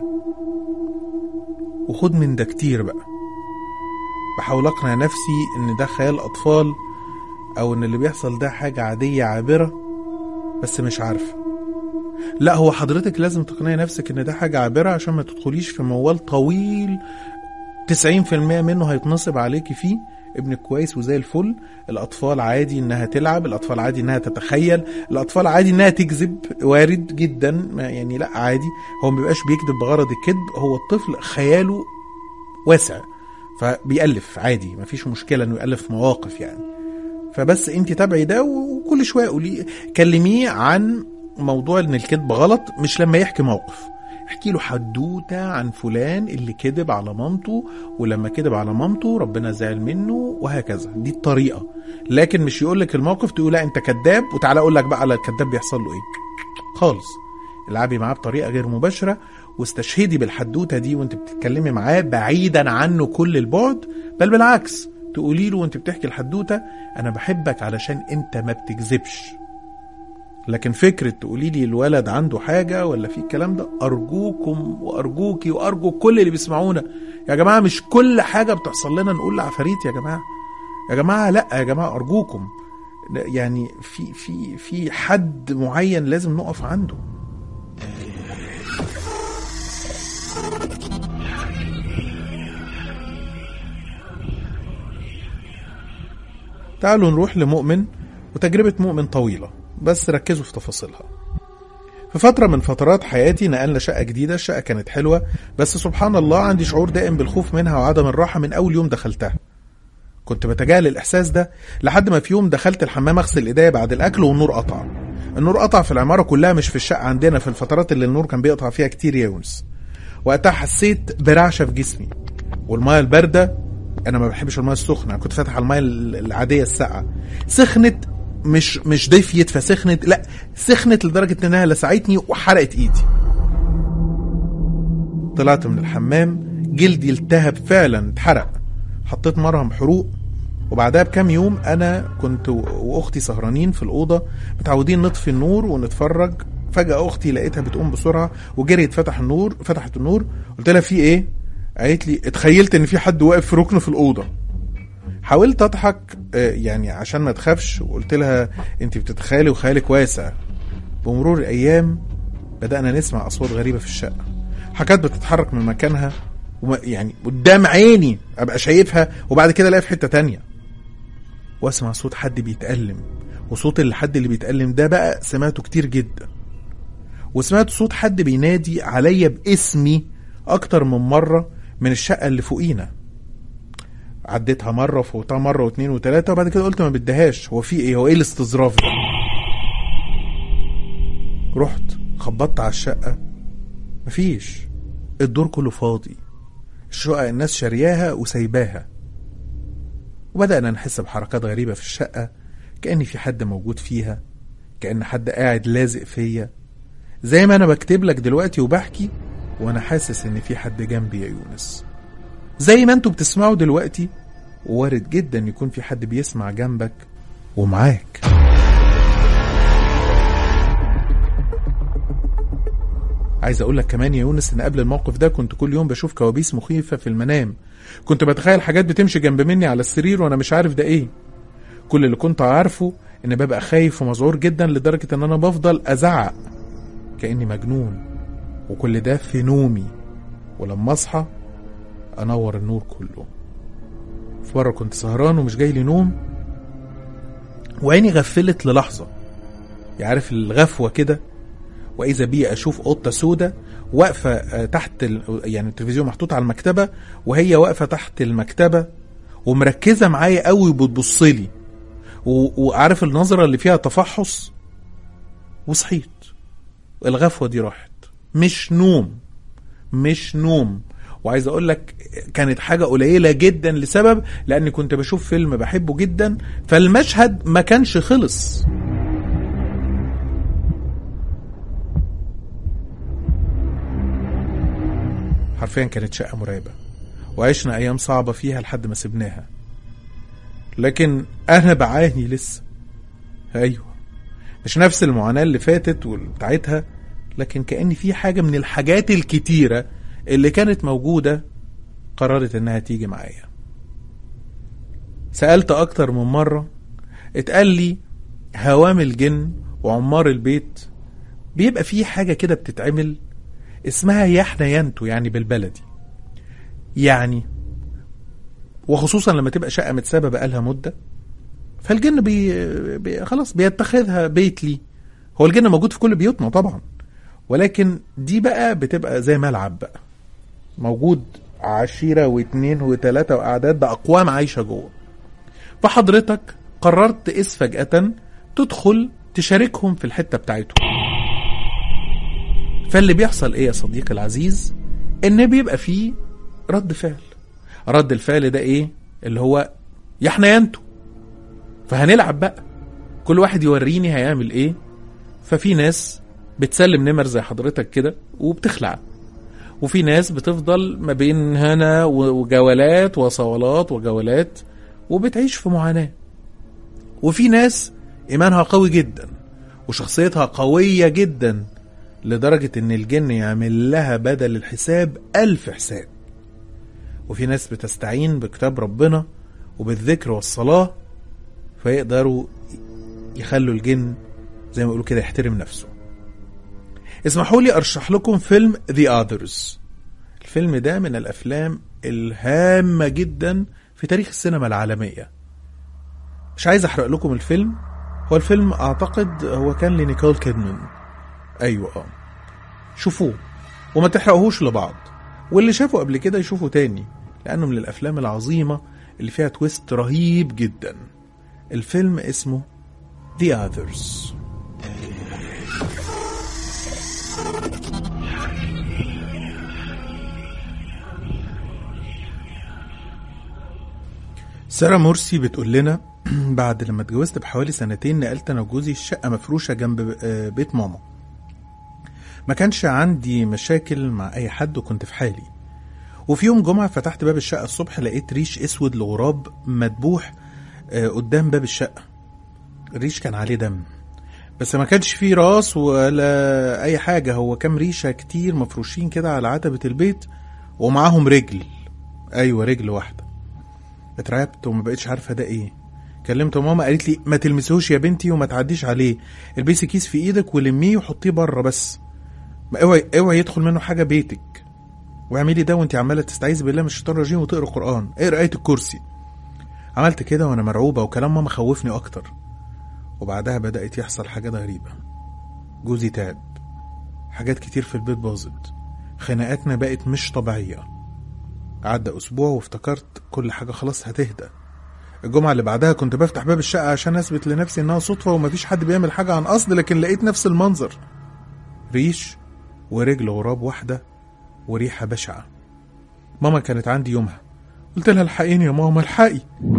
وخد من ده كتير بقى بحاول اقنع نفسي ان ده خيال اطفال او ان اللي بيحصل ده حاجه عاديه عابره بس مش عارفه لا هو حضرتك لازم تقنعي نفسك ان ده حاجه عابره عشان ما تدخليش في موال طويل 90% منه هيتنصب عليكي فيه ابنك كويس وزي الفل الاطفال عادي انها تلعب الاطفال عادي انها تتخيل الاطفال عادي انها تكذب وارد جدا ما يعني لا عادي هو ما بيبقاش بيكذب بغرض الكذب هو الطفل خياله واسع فبيألف عادي مفيش مشكله انه يألف مواقف يعني فبس انت تابعي ده وكل شويه قولي كلميه عن موضوع ان الكذب غلط مش لما يحكي موقف احكي له حدوته عن فلان اللي كذب على مامته ولما كذب على مامته ربنا زعل منه وهكذا دي الطريقه لكن مش يقول لك الموقف تقول لا انت كذاب وتعالى اقول لك بقى على الكذاب بيحصل له ايه خالص العبي معاه بطريقه غير مباشره واستشهدي بالحدوته دي وانت بتتكلمي معاه بعيدا عنه كل البعد بل بالعكس تقولي له وانت بتحكي الحدوته انا بحبك علشان انت ما بتكذبش لكن فكرة تقولي لي الولد عنده حاجة ولا في الكلام ده أرجوكم وأرجوكي وأرجو كل اللي بيسمعونا يا جماعة مش كل حاجة بتحصل لنا نقول لعفاريت يا جماعة يا جماعة لا يا جماعة أرجوكم لا، يعني في في في حد معين لازم نقف عنده تعالوا نروح لمؤمن وتجربة مؤمن طويلة بس ركزوا في تفاصيلها في فترة من فترات حياتي نقلنا شقة جديدة الشقة كانت حلوة بس سبحان الله عندي شعور دائم بالخوف منها وعدم الراحة من أول يوم دخلتها كنت بتجاهل الإحساس ده لحد ما في يوم دخلت الحمام أغسل إيديا بعد الأكل والنور قطع النور قطع في العمارة كلها مش في الشقة عندنا في الفترات اللي النور كان بيقطع فيها كتير يا يونس وقتها حسيت برعشة في جسمي والمية الباردة أنا ما بحبش المية السخنة أنا كنت فاتح المية العادية الساقعة سخنت مش مش دفيت فسخنت لا سخنت لدرجة إنها لسعتني وحرقت إيدي طلعت من الحمام جلدي التهب فعلا اتحرق حطيت مرهم حروق وبعدها بكام يوم انا كنت و- واختي سهرانين في الاوضه متعودين نطفي النور ونتفرج فجاه اختي لقيتها بتقوم بسرعه وجريت فتح النور فتحت النور قلت لها في ايه قالت لي اتخيلت ان في حد واقف في ركن في الاوضه حاولت اضحك آه، يعني عشان ما تخافش وقلت لها انت بتتخيلي وخيالك واسع بمرور الايام بدانا نسمع اصوات غريبه في الشقه حاجات بتتحرك من مكانها وما يعني قدام عيني ابقى شايفها وبعد كده الاقيها في حته تانية واسمع صوت حد بيتألم وصوت الحد اللي بيتألم ده بقى سمعته كتير جدا وسمعت صوت حد بينادي عليا باسمي اكتر من مرة من الشقة اللي فوقينا عديتها مرة وفوتها مرة واتنين وتلاتة وبعد كده قلت ما بديهاش هو في ايه هو ايه الاستظراف ده رحت خبطت على الشقة مفيش الدور كله فاضي الشقق الناس شارياها وسايباها وبدأنا نحس بحركات غريبة في الشقة كأن في حد موجود فيها كأن حد قاعد لازق فيا زي ما أنا بكتب لك دلوقتي وبحكي وأنا حاسس إن في حد جنبي يا يونس زي ما انتوا بتسمعوا دلوقتي وارد جدا يكون في حد بيسمع جنبك ومعاك عايز اقول لك كمان يا يونس ان قبل الموقف ده كنت كل يوم بشوف كوابيس مخيفة في المنام كنت بتخيل حاجات بتمشي جنب مني على السرير وانا مش عارف ده ايه كل اللي كنت عارفه ان ببقى خايف ومذعور جدا لدرجة ان انا بفضل ازعق كأني مجنون وكل ده في نومي ولما اصحى انور النور كله في مرة كنت سهران ومش جاي لي نوم وعيني غفلت للحظة يعرف الغفوة كده واذا بي اشوف قطه سودة واقفه آه، تحت ال... يعني التلفزيون محطوط على المكتبه وهي واقفه تحت المكتبه ومركزه معايا قوي وبتبص لي و... وعارف النظره اللي فيها تفحص وصحيت الغفوه دي راحت مش نوم مش نوم وعايز اقول لك كانت حاجه قليله جدا لسبب لاني كنت بشوف فيلم بحبه جدا فالمشهد ما كانش خلص حرفيا كانت شقة مرعبة وعشنا أيام صعبة فيها لحد ما سبناها لكن أنا بعاني لسه أيوة مش نفس المعاناة اللي فاتت وبتاعتها لكن كأن في حاجة من الحاجات الكتيرة اللي كانت موجودة قررت إنها تيجي معايا سألت أكتر من مرة اتقال لي هوام الجن وعمار البيت بيبقى فيه حاجة كده بتتعمل اسمها يحنى ينتو يعني بالبلدي يعني وخصوصا لما تبقى شقة متسابة بقالها مدة فالجن بي, بي خلاص بيتخذها بيت لي هو الجن موجود في كل بيوتنا طبعا ولكن دي بقى بتبقى زي ملعب بقى موجود عشيرة واتنين وتلاتة وأعداد ده أقوام عايشة جوه فحضرتك قررت إذ فجأة تدخل تشاركهم في الحتة بتاعتهم فاللي بيحصل ايه يا صديقي العزيز ان بيبقى فيه رد فعل رد الفعل ده ايه اللي هو يا احنا انتوا فهنلعب بقى كل واحد يوريني هيعمل ايه ففي ناس بتسلم نمر زي حضرتك كده وبتخلع وفي ناس بتفضل ما بين هنا وجولات وصولات وجولات وبتعيش في معاناة وفي ناس إيمانها قوي جدا وشخصيتها قوية جدا لدرجة إن الجن يعمل لها بدل الحساب ألف حساب وفي ناس بتستعين بكتاب ربنا وبالذكر والصلاة فيقدروا يخلوا الجن زي ما يقولوا كده يحترم نفسه اسمحوا لي أرشح لكم فيلم The Others الفيلم ده من الأفلام الهامة جدا في تاريخ السينما العالمية مش عايز أحرق لكم الفيلم هو الفيلم أعتقد هو كان لنيكول كيدمان ايوه اه شوفوه وما تحرقوهوش لبعض واللي شافه قبل كده يشوفه تاني لانه من الافلام العظيمه اللي فيها تويست رهيب جدا الفيلم اسمه The Others سارة مرسي بتقول لنا بعد لما اتجوزت بحوالي سنتين نقلت انا وجوزي الشقه مفروشه جنب آه، بيت ماما ما كانش عندي مشاكل مع اي حد وكنت في حالي وفي يوم جمعة فتحت باب الشقة الصبح لقيت ريش اسود لغراب مدبوح آه، قدام باب الشقة الريش كان عليه دم بس ما كانش فيه راس ولا اي حاجة هو كام ريشة كتير مفروشين كده على عتبة البيت ومعاهم رجل ايوه رجل واحدة اترعبت وما بقتش عارفة ده ايه كلمت ماما قالت لي ما تلمسوش يا بنتي وما تعديش عليه البسي كيس في ايدك ولميه وحطيه بره بس ما اوعي اوعي يدخل منه حاجة بيتك واعملي ده وانت عمالة تستعيذ بالله من الشيطان الرجيم وتقرا قرآن اقرا آية الكرسي عملت كده وانا مرعوبة وكلام ماما خوفني اكتر وبعدها بدأت يحصل حاجات غريبة جوزي تعب حاجات كتير في البيت باظت خناقاتنا بقت مش طبيعية عدى أسبوع وافتكرت كل حاجة خلاص هتهدى الجمعة اللي بعدها كنت بفتح باب الشقة عشان أثبت لنفسي إنها صدفة ومفيش حد بيعمل حاجة عن قصد لكن لقيت نفس المنظر ريش ورجل غراب واحدة وريحة بشعة ماما كانت عندي يومها قلت لها الحقيني يا ماما الحقي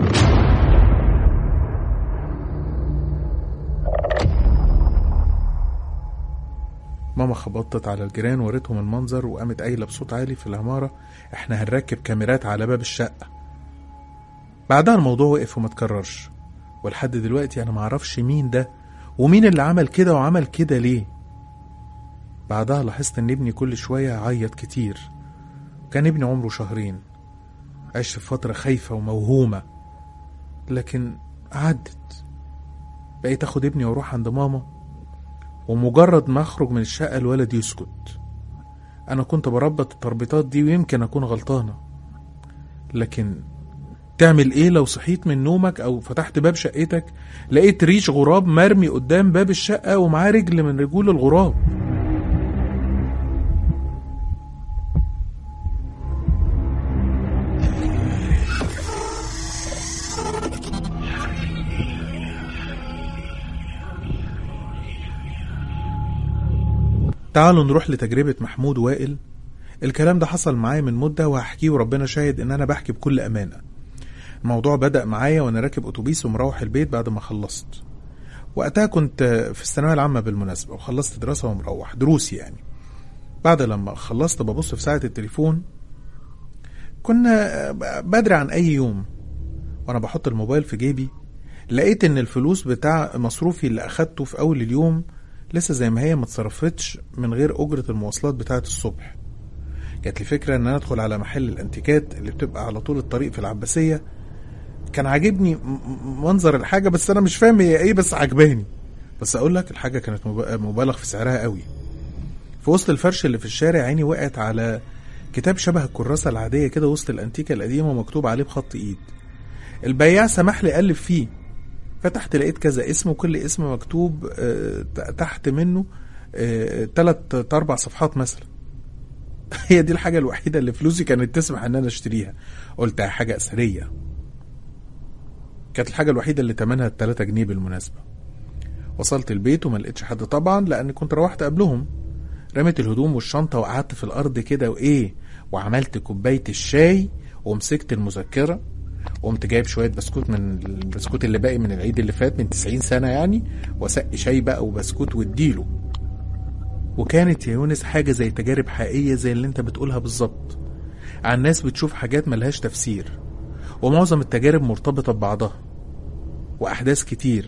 ماما خبطت على الجيران وريتهم المنظر وقامت قايله بصوت عالي في العماره احنا هنركب كاميرات على باب الشقه بعدها الموضوع وقف وما اتكررش ولحد دلوقتي انا معرفش مين ده ومين اللي عمل كده وعمل كده ليه بعدها لاحظت ان ابني كل شويه يعيط كتير كان ابني عمره شهرين عشت في فتره خايفه وموهومه لكن عدت بقيت اخد ابني واروح عند ماما ومجرد ما اخرج من الشقة الولد يسكت انا كنت بربط التربيطات دي ويمكن اكون غلطانة لكن تعمل ايه لو صحيت من نومك او فتحت باب شقتك لقيت ريش غراب مرمي قدام باب الشقة ومعاه رجل من رجول الغراب تعالوا نروح لتجربة محمود وائل الكلام ده حصل معايا من مدة وهحكيه وربنا شاهد ان انا بحكي بكل امانة الموضوع بدأ معايا وانا راكب اتوبيس ومروح البيت بعد ما خلصت وقتها كنت في الثانوية العامة بالمناسبة وخلصت دراسة ومروح دروسي يعني بعد لما خلصت ببص في ساعة التليفون كنا بدري عن اي يوم وانا بحط الموبايل في جيبي لقيت ان الفلوس بتاع مصروفي اللي اخدته في اول اليوم لسه زي ما هي ما اتصرفتش من غير اجرة المواصلات بتاعة الصبح جات لي فكرة ان انا ادخل على محل الانتيكات اللي بتبقى على طول الطريق في العباسية كان عاجبني منظر الحاجة بس انا مش فاهم هي ايه بس عجباني بس اقول لك الحاجة كانت مبالغ في سعرها قوي في وسط الفرش اللي في الشارع عيني وقعت على كتاب شبه الكراسة العادية كده وسط الانتيكة القديمة ومكتوب عليه بخط ايد البياع سمح لي ألف فيه فتحت لقيت كذا اسم وكل اسم مكتوب تحت منه تلات اربع صفحات مثلا هي دي الحاجة الوحيدة اللي فلوسي كانت تسمح ان انا اشتريها قلت حاجة اثرية كانت الحاجة الوحيدة اللي تمنها 3 جنيه بالمناسبة وصلت البيت وما لقيتش حد طبعا لان كنت روحت قبلهم رميت الهدوم والشنطة وقعدت في الارض كده وايه وعملت كوباية الشاي ومسكت المذكرة وقمت جايب شويه بسكوت من البسكوت اللي باقي من العيد اللي فات من 90 سنه يعني وسقي شاي بقى وبسكوت واديله وكانت يا يونس حاجه زي تجارب حقيقيه زي اللي انت بتقولها بالظبط عن ناس بتشوف حاجات ملهاش تفسير ومعظم التجارب مرتبطه ببعضها واحداث كتير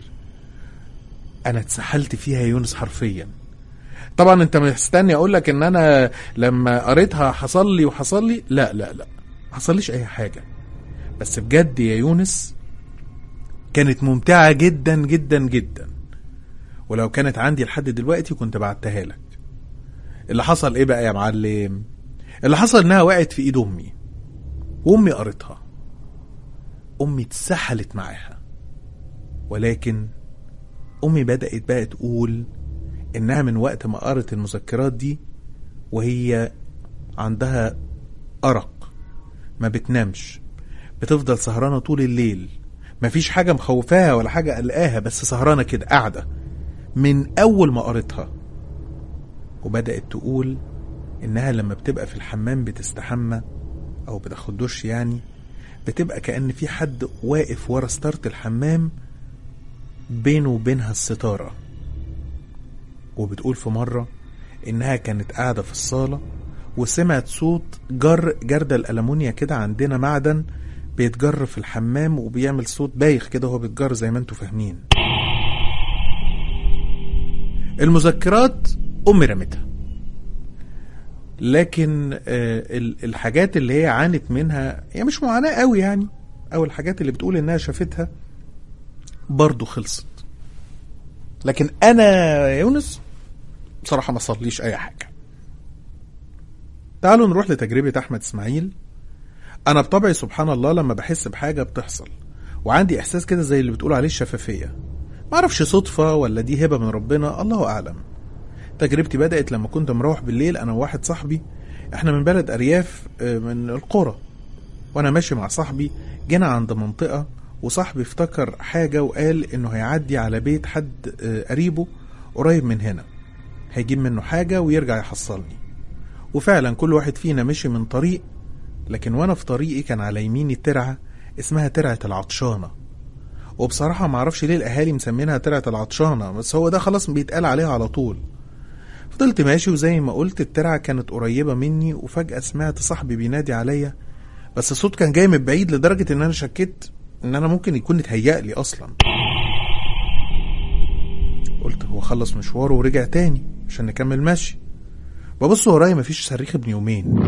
انا اتسحلت فيها يا يونس حرفيا طبعا انت مستني اقول لك ان انا لما قريتها حصل لي وحصل لي لا لا لا حصليش اي حاجه بس بجد يا يونس كانت ممتعة جدا جدا جدا ولو كانت عندي لحد دلوقتي كنت بعتها لك اللي حصل ايه بقى يا معلم اللي حصل انها وقعت في ايد امي وامي قرتها امي اتسحلت معاها ولكن امي بدأت بقى تقول انها من وقت ما قرت المذكرات دي وهي عندها أرق ما بتنامش بتفضل سهرانة طول الليل مفيش حاجة مخوفاها ولا حاجة قلقاها بس سهرانة كده قاعدة من أول ما قريتها وبدأت تقول إنها لما بتبقى في الحمام بتستحمى أو بتاخد دش يعني بتبقى كأن في حد واقف ورا ستارة الحمام بينه وبينها الستارة وبتقول في مرة إنها كانت قاعدة في الصالة وسمعت صوت جر جردة الألمونيا كده عندنا معدن بيتجر في الحمام وبيعمل صوت بايخ كده وهو بيتجر زي ما انتوا فاهمين المذكرات امي رمتها لكن آه، ال- الحاجات اللي هي عانت منها هي مش معاناة قوي يعني او الحاجات اللي بتقول انها شافتها برضو خلصت لكن انا يا يونس بصراحة ما صليش اي حاجة تعالوا نروح لتجربة احمد اسماعيل انا بطبعي سبحان الله لما بحس بحاجة بتحصل وعندي احساس كده زي اللي بتقول عليه الشفافية معرفش صدفة ولا دي هبة من ربنا الله اعلم تجربتي بدأت لما كنت مروح بالليل أنا وواحد صاحبي إحنا من بلد أرياف آه، من القرى وأنا ماشي مع صاحبي جينا عند منطقة وصاحبي افتكر حاجة وقال إنه هيعدي على بيت حد آه، قريبه قريب من هنا هيجيب منه حاجة ويرجع يحصلني وفعلا كل واحد فينا مشي من طريق لكن وأنا في طريقي كان على يميني ترعة اسمها ترعة العطشانة وبصراحة معرفش ليه الأهالي مسمينها ترعة العطشانة بس هو ده خلاص بيتقال عليها على طول فضلت ماشي وزي ما قلت الترعة كانت قريبة مني وفجأة سمعت صاحبي بينادي عليا بس الصوت كان جاي من بعيد لدرجة ان انا شكيت ان انا ممكن يكون اتهيألي اصلا قلت هو خلص مشواره ورجع تاني عشان نكمل مشي ببص ورايا مفيش صريخ ابن يومين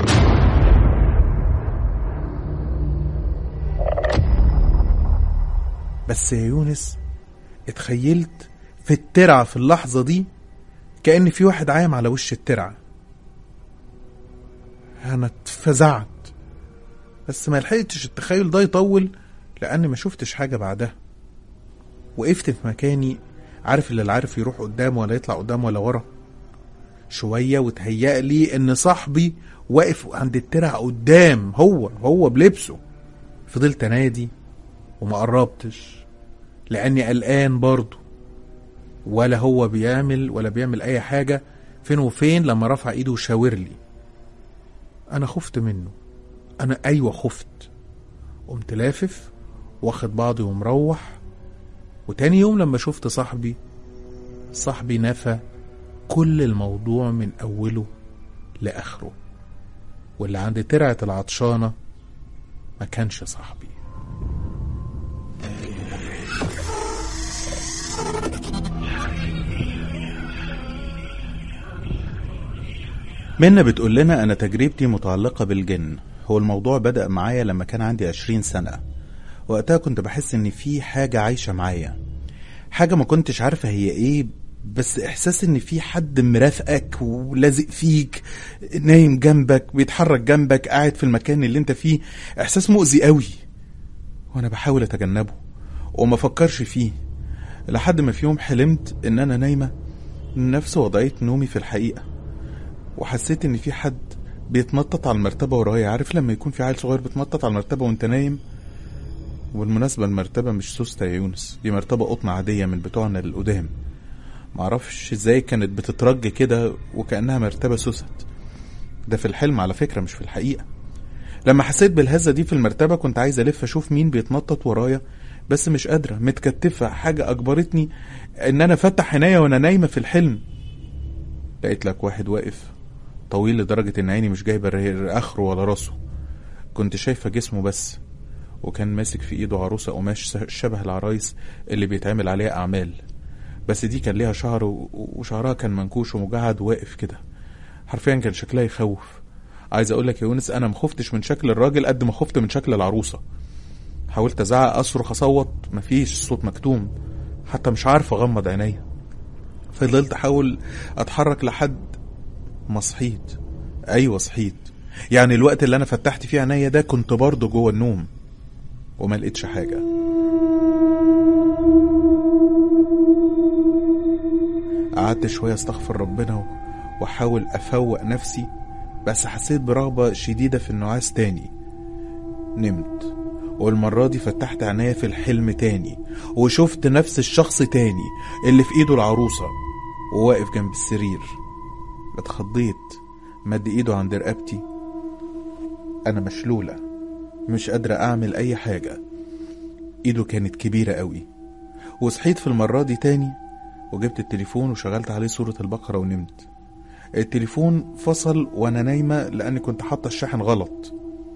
بس يا يونس اتخيلت في الترعة في اللحظة دي كأن في واحد عايم على وش الترعة أنا اتفزعت بس ما لحقتش التخيل ده يطول لأني ما شفتش حاجة بعدها وقفت في مكاني عارف اللي لا عارف يروح قدام ولا يطلع قدام ولا ورا شوية وتهيأ لي إن صاحبي واقف عند الترع قدام هو هو بلبسه فضلت أنادي وما قربتش لأني قلقان برضه ولا هو بيعمل ولا بيعمل اي حاجه فين وفين لما رفع ايده وشاور لي انا خفت منه انا ايوه خفت قمت لافف واخد بعضي ومروح وتاني يوم لما شفت صاحبي صاحبي نفى كل الموضوع من اوله لاخره واللي عند ترعه العطشانه ما كانش صاحبي منا بتقول لنا أنا تجربتي متعلقة بالجن هو الموضوع بدأ معايا لما كان عندي عشرين سنة وقتها كنت بحس إن في حاجة عايشة معايا حاجة ما كنتش عارفة هي إيه بس إحساس إن في حد مرافقك ولازق فيك نايم جنبك بيتحرك جنبك قاعد في المكان اللي أنت فيه إحساس مؤذي قوي وأنا بحاول أتجنبه وما فكرش فيه لحد ما في يوم حلمت إن أنا نايمة نفس وضعية نومي في الحقيقة وحسيت ان في حد بيتنطط على المرتبه ورايا عارف لما يكون في عيل صغير بيتنطط على المرتبه وانت نايم والمناسبه المرتبه مش سوسته يا يونس دي مرتبه قطن عاديه من بتوعنا القدام معرفش ازاي كانت بتترج كده وكانها مرتبه سوست ده في الحلم على فكره مش في الحقيقه لما حسيت بالهزه دي في المرتبه كنت عايز الف اشوف مين بيتنطط ورايا بس مش قادره متكتفه حاجه اجبرتني ان انا افتح عينيا وانا نايمه في الحلم لقيت لك واحد واقف طويل لدرجة إن عيني مش جايبة ر- آخره ولا راسه كنت شايفة جسمه بس وكان ماسك في إيده عروسة قماش س- شبه العرايس اللي بيتعمل عليها أعمال بس دي كان ليها شعر و- وشعرها كان منكوش ومجعد واقف كده حرفيا كان شكلها يخوف عايز أقول لك يا يونس أنا مخفتش من شكل الراجل قد ما خفت من شكل العروسة حاولت أزعق أصرخ أصوت مفيش صوت مكتوم حتى مش عارف أغمض عينيا فضلت أحاول أتحرك لحد ما صحيت ايوه صحيت يعني الوقت اللي انا فتحت فيه عينيا ده كنت برضه جوه النوم وما لقيتش حاجه قعدت شويه استغفر ربنا و- واحاول افوق نفسي بس حسيت برغبه شديده في النعاس تاني نمت والمرة دي فتحت عينيا في الحلم تاني وشفت نفس الشخص تاني اللي في ايده العروسة وواقف جنب السرير اتخضيت مد ايده عند رقبتي انا مشلولة مش قادرة اعمل اي حاجة ايده كانت كبيرة قوي وصحيت في المرة دي تاني وجبت التليفون وشغلت عليه صورة البقرة ونمت التليفون فصل وانا نايمة لاني كنت حاطة الشاحن غلط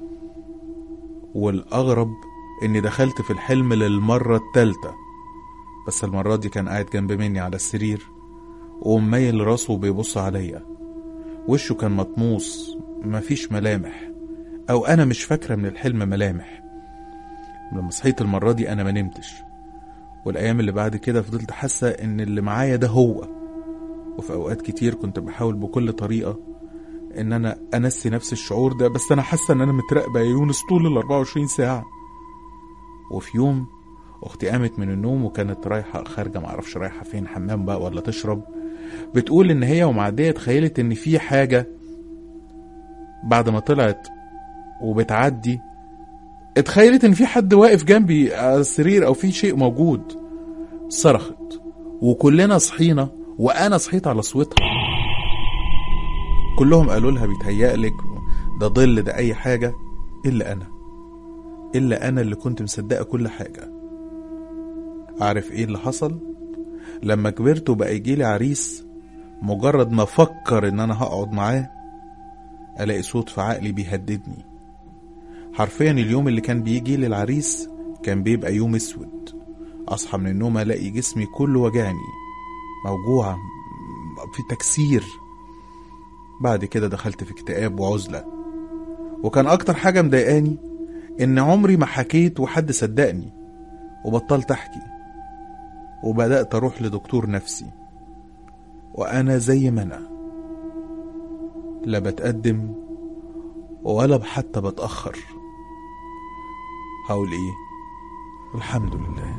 والاغرب اني دخلت في الحلم للمرة التالتة بس المرة دي كان قاعد جنب مني على السرير ومميل راسه وبيبص عليا وشه كان مطموس مفيش ملامح او انا مش فاكره من الحلم ملامح لما صحيت المره دي انا ما نمتش والايام اللي بعد كده فضلت حاسه ان اللي معايا ده هو وفي اوقات كتير كنت بحاول بكل طريقه ان انا انسي نفس الشعور ده بس انا حاسه ان انا متراقبه يا يونس طول ال 24 ساعه وفي يوم اختي قامت من النوم وكانت رايحه خارجه معرفش رايحه فين حمام بقى ولا تشرب بتقول ان هي ومعديه تخيلت ان في حاجه بعد ما طلعت وبتعدي اتخيلت ان في حد واقف جنبي على السرير او في شيء موجود صرخت وكلنا صحينا وانا صحيت على صوتها كلهم قالوا لها بيتهيألك ده ظل ده اي حاجه الا انا الا انا اللي كنت مصدقه كل حاجه عارف ايه اللي حصل لما كبرت وبقى يجيلي عريس مجرد ما افكر ان انا هقعد معاه الاقي صوت في عقلي بيهددني حرفيا اليوم اللي كان بيجي لي العريس كان بيبقى يوم اسود اصحى من النوم الاقي جسمي كله وجعني موجوع في تكسير بعد كده دخلت في اكتئاب وعزلة وكان اكتر حاجة مضايقاني ان عمري ما حكيت وحد صدقني وبطلت احكي وبدأت اروح لدكتور نفسي وانا زي ما انا لا بتقدم ولا حتى بتأخر هقول ايه الحمد لله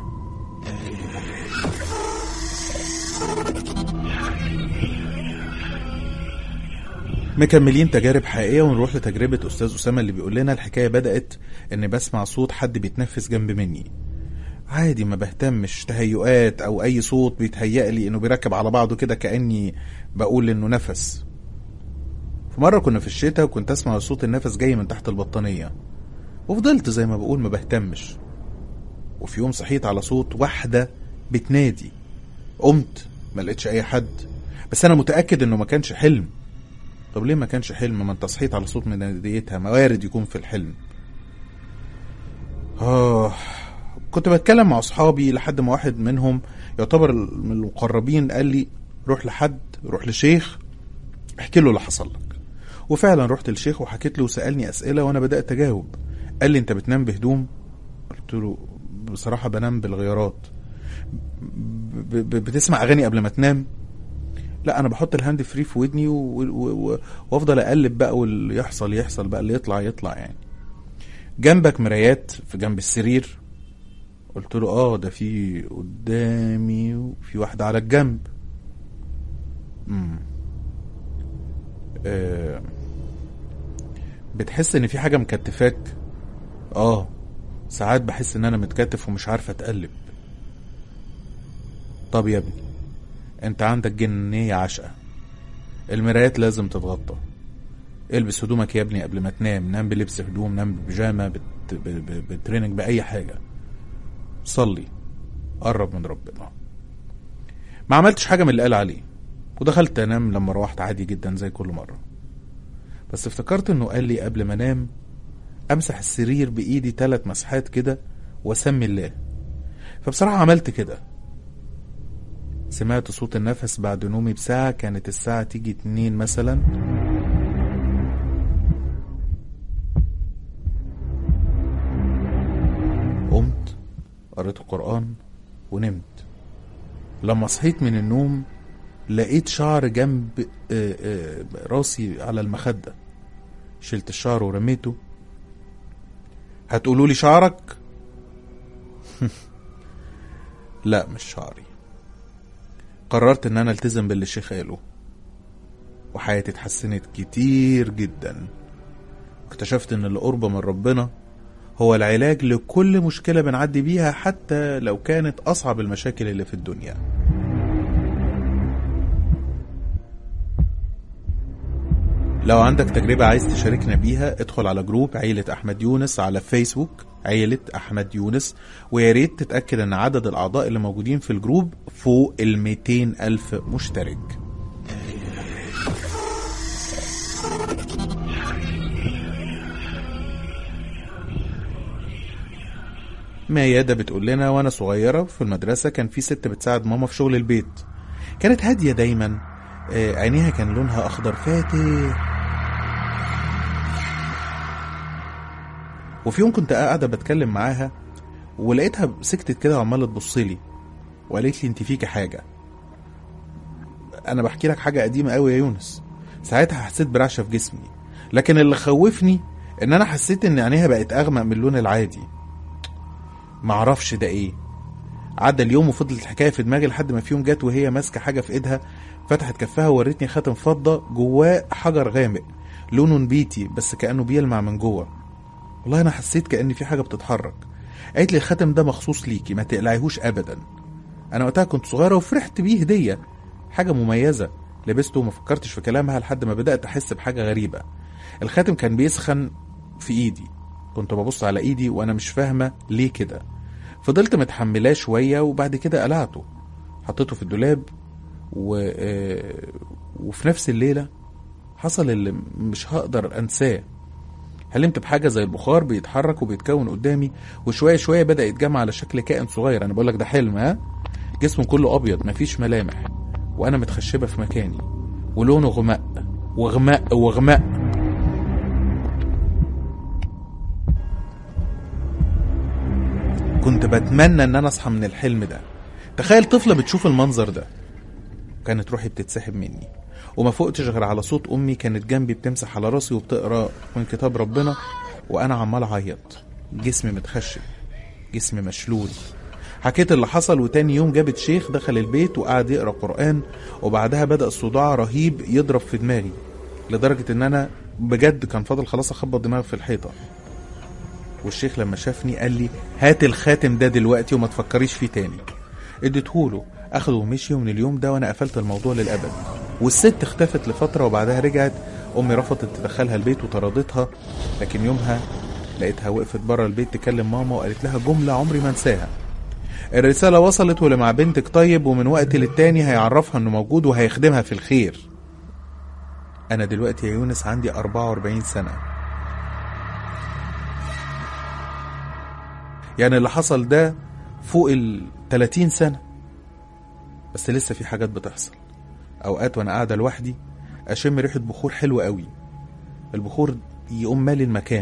مكملين تجارب حقيقية ونروح لتجربة أستاذ أسامة اللي بيقول لنا الحكاية بدأت إني بسمع صوت حد بيتنفس جنب مني عادي ما بهتمش تهيؤات أو أي صوت بيتهيأ لي إنه بيركب على بعضه كده كأني بقول إنه نفس في مرة كنا في الشتاء وكنت أسمع صوت النفس جاي من تحت البطانية وفضلت زي ما بقول ما بهتمش وفي يوم صحيت على صوت واحدة بتنادي قمت ما لقيتش أي حد بس أنا متأكد إنه ما كانش حلم طب ليه ما كانش حلم ما انت صحيت على صوت مناديتها ما وارد يكون في الحلم آه كنت بتكلم مع أصحابي لحد ما واحد منهم يعتبر من المقربين قال لي روح لحد روح لشيخ احكي له اللي حصل لك وفعلا رحت للشيخ وحكيت له وسألني أسئلة وأنا بدأت أجاوب قال لي أنت بتنام بهدوم قلت له بصراحة بنام بالغيارات ب- ب- بتسمع أغاني قبل ما تنام لا انا بحط الهاند فري في ودني و... و... و... وافضل اقلب بقى واللي يحصل يحصل بقى اللي يطلع يطلع يعني جنبك مرايات في جنب السرير قلت له اه ده في قدامي وفي واحدة على الجنب امم آه. بتحس ان في حاجة مكتفاك اه ساعات بحس ان انا متكتف ومش عارف اتقلب طب يا ابني انت عندك جنية عشقة المرايات لازم تتغطى البس هدومك يا ابني قبل ما تنام نام بلبس هدوم نام ببيجامة بت... ب... ب... بتريننج بأي حاجة صلي قرب من ربنا ما عملتش حاجة من اللي قال عليه ودخلت انام لما روحت عادي جدا زي كل مرة بس افتكرت انه قال لي قبل ما انام امسح السرير بايدي ثلاث مسحات كده واسمي الله فبصراحة عملت كده سمعت صوت النفس بعد نومي بساعة كانت الساعة تيجي اتنين مثلا قمت قريت القرآن ونمت لما صحيت من النوم لقيت شعر جنب آه، آه، راسي على المخدة شلت الشعر ورميته هتقولوا لي شعرك لا مش شعري قررت ان انا التزم باللي الشيخ قاله وحياتي اتحسنت كتير جدا اكتشفت ان القرب من ربنا هو العلاج لكل مشكلة بنعدي بيها حتى لو كانت أصعب المشاكل اللي في الدنيا لو عندك تجربة عايز تشاركنا بيها ادخل على جروب عيلة أحمد يونس على فيسبوك عيلة أحمد يونس ويا ريت تتأكد أن عدد الأعضاء اللي موجودين في الجروب فوق ال 200 ألف مشترك ميادة بتقول لنا وانا صغيرة في المدرسة كان في ست بتساعد ماما في شغل البيت كانت هادية دايما آه، عينيها كان لونها أخضر فاتح وفي يوم كنت قاعدة بتكلم معاها ولقيتها سكتت كده وعمالة تبص لي وقالت لي انت فيكي حاجة انا بحكي لك حاجة قديمة قوي يا يونس ساعتها حسيت برعشة في جسمي لكن اللي خوفني ان انا حسيت ان عينيها بقت اغمق من اللون العادي معرفش ده ايه عدى اليوم وفضلت الحكايه في دماغي لحد ما في يوم جت وهي ماسكه حاجه في ايدها فتحت كفها وورتني خاتم فضه جواه حجر غامق لونه نبيتي بس كانه بيلمع من جوه والله انا حسيت كان في حاجه بتتحرك قالت لي الخاتم ده مخصوص ليكي ما تقلعيهوش ابدا انا وقتها كنت صغيره وفرحت بيه هديه حاجه مميزه لبسته وما فكرتش في كلامها لحد ما بدات احس بحاجه غريبه الخاتم كان بيسخن في ايدي كنت ببص على ايدي وانا مش فاهمه ليه كده فضلت متحملاه شويه وبعد كده قلعته حطيته في الدولاب و... آه، وفي نفس الليله حصل اللي مش هقدر انساه حلمت بحاجه زي البخار بيتحرك وبيتكون قدامي وشويه شويه بدا يتجمع على شكل كائن صغير انا بقول لك ده حلم ها جسمه كله ابيض مفيش ملامح وانا متخشبه في مكاني ولونه غماء وغماء وغماء كنت بتمنى ان انا اصحى من الحلم ده تخيل طفله بتشوف المنظر ده كانت روحي بتتسحب مني وما فقتش غير على صوت امي كانت جنبي بتمسح على راسي وبتقرا من كتاب ربنا وانا عمال اعيط جسمي متخشب جسمي مشلول حكيت اللي حصل وتاني يوم جابت شيخ دخل البيت وقعد يقرا قران وبعدها بدا صداع رهيب يضرب في دماغي لدرجه ان انا بجد كان فاضل خلاص اخبط دماغي في الحيطه والشيخ لما شافني قال لي هات الخاتم ده دلوقتي وما تفكريش فيه تاني اديتهوله اخده ومشي ومن اليوم ده وانا قفلت الموضوع للابد والست اختفت لفتره وبعدها رجعت امي رفضت تدخلها البيت وطردتها لكن يومها لقيتها وقفت بره البيت تكلم ماما وقالت لها جمله عمري ما انساها الرساله وصلت واللي مع بنتك طيب ومن وقت للتاني هيعرفها انه موجود وهيخدمها في الخير انا دلوقتي يا يونس عندي 44 سنه يعني اللي حصل ده فوق ال 30 سنة بس لسه في حاجات بتحصل أوقات وأنا قاعدة لوحدي أشم ريحة بخور حلوة قوي البخور يقوم مالي المكان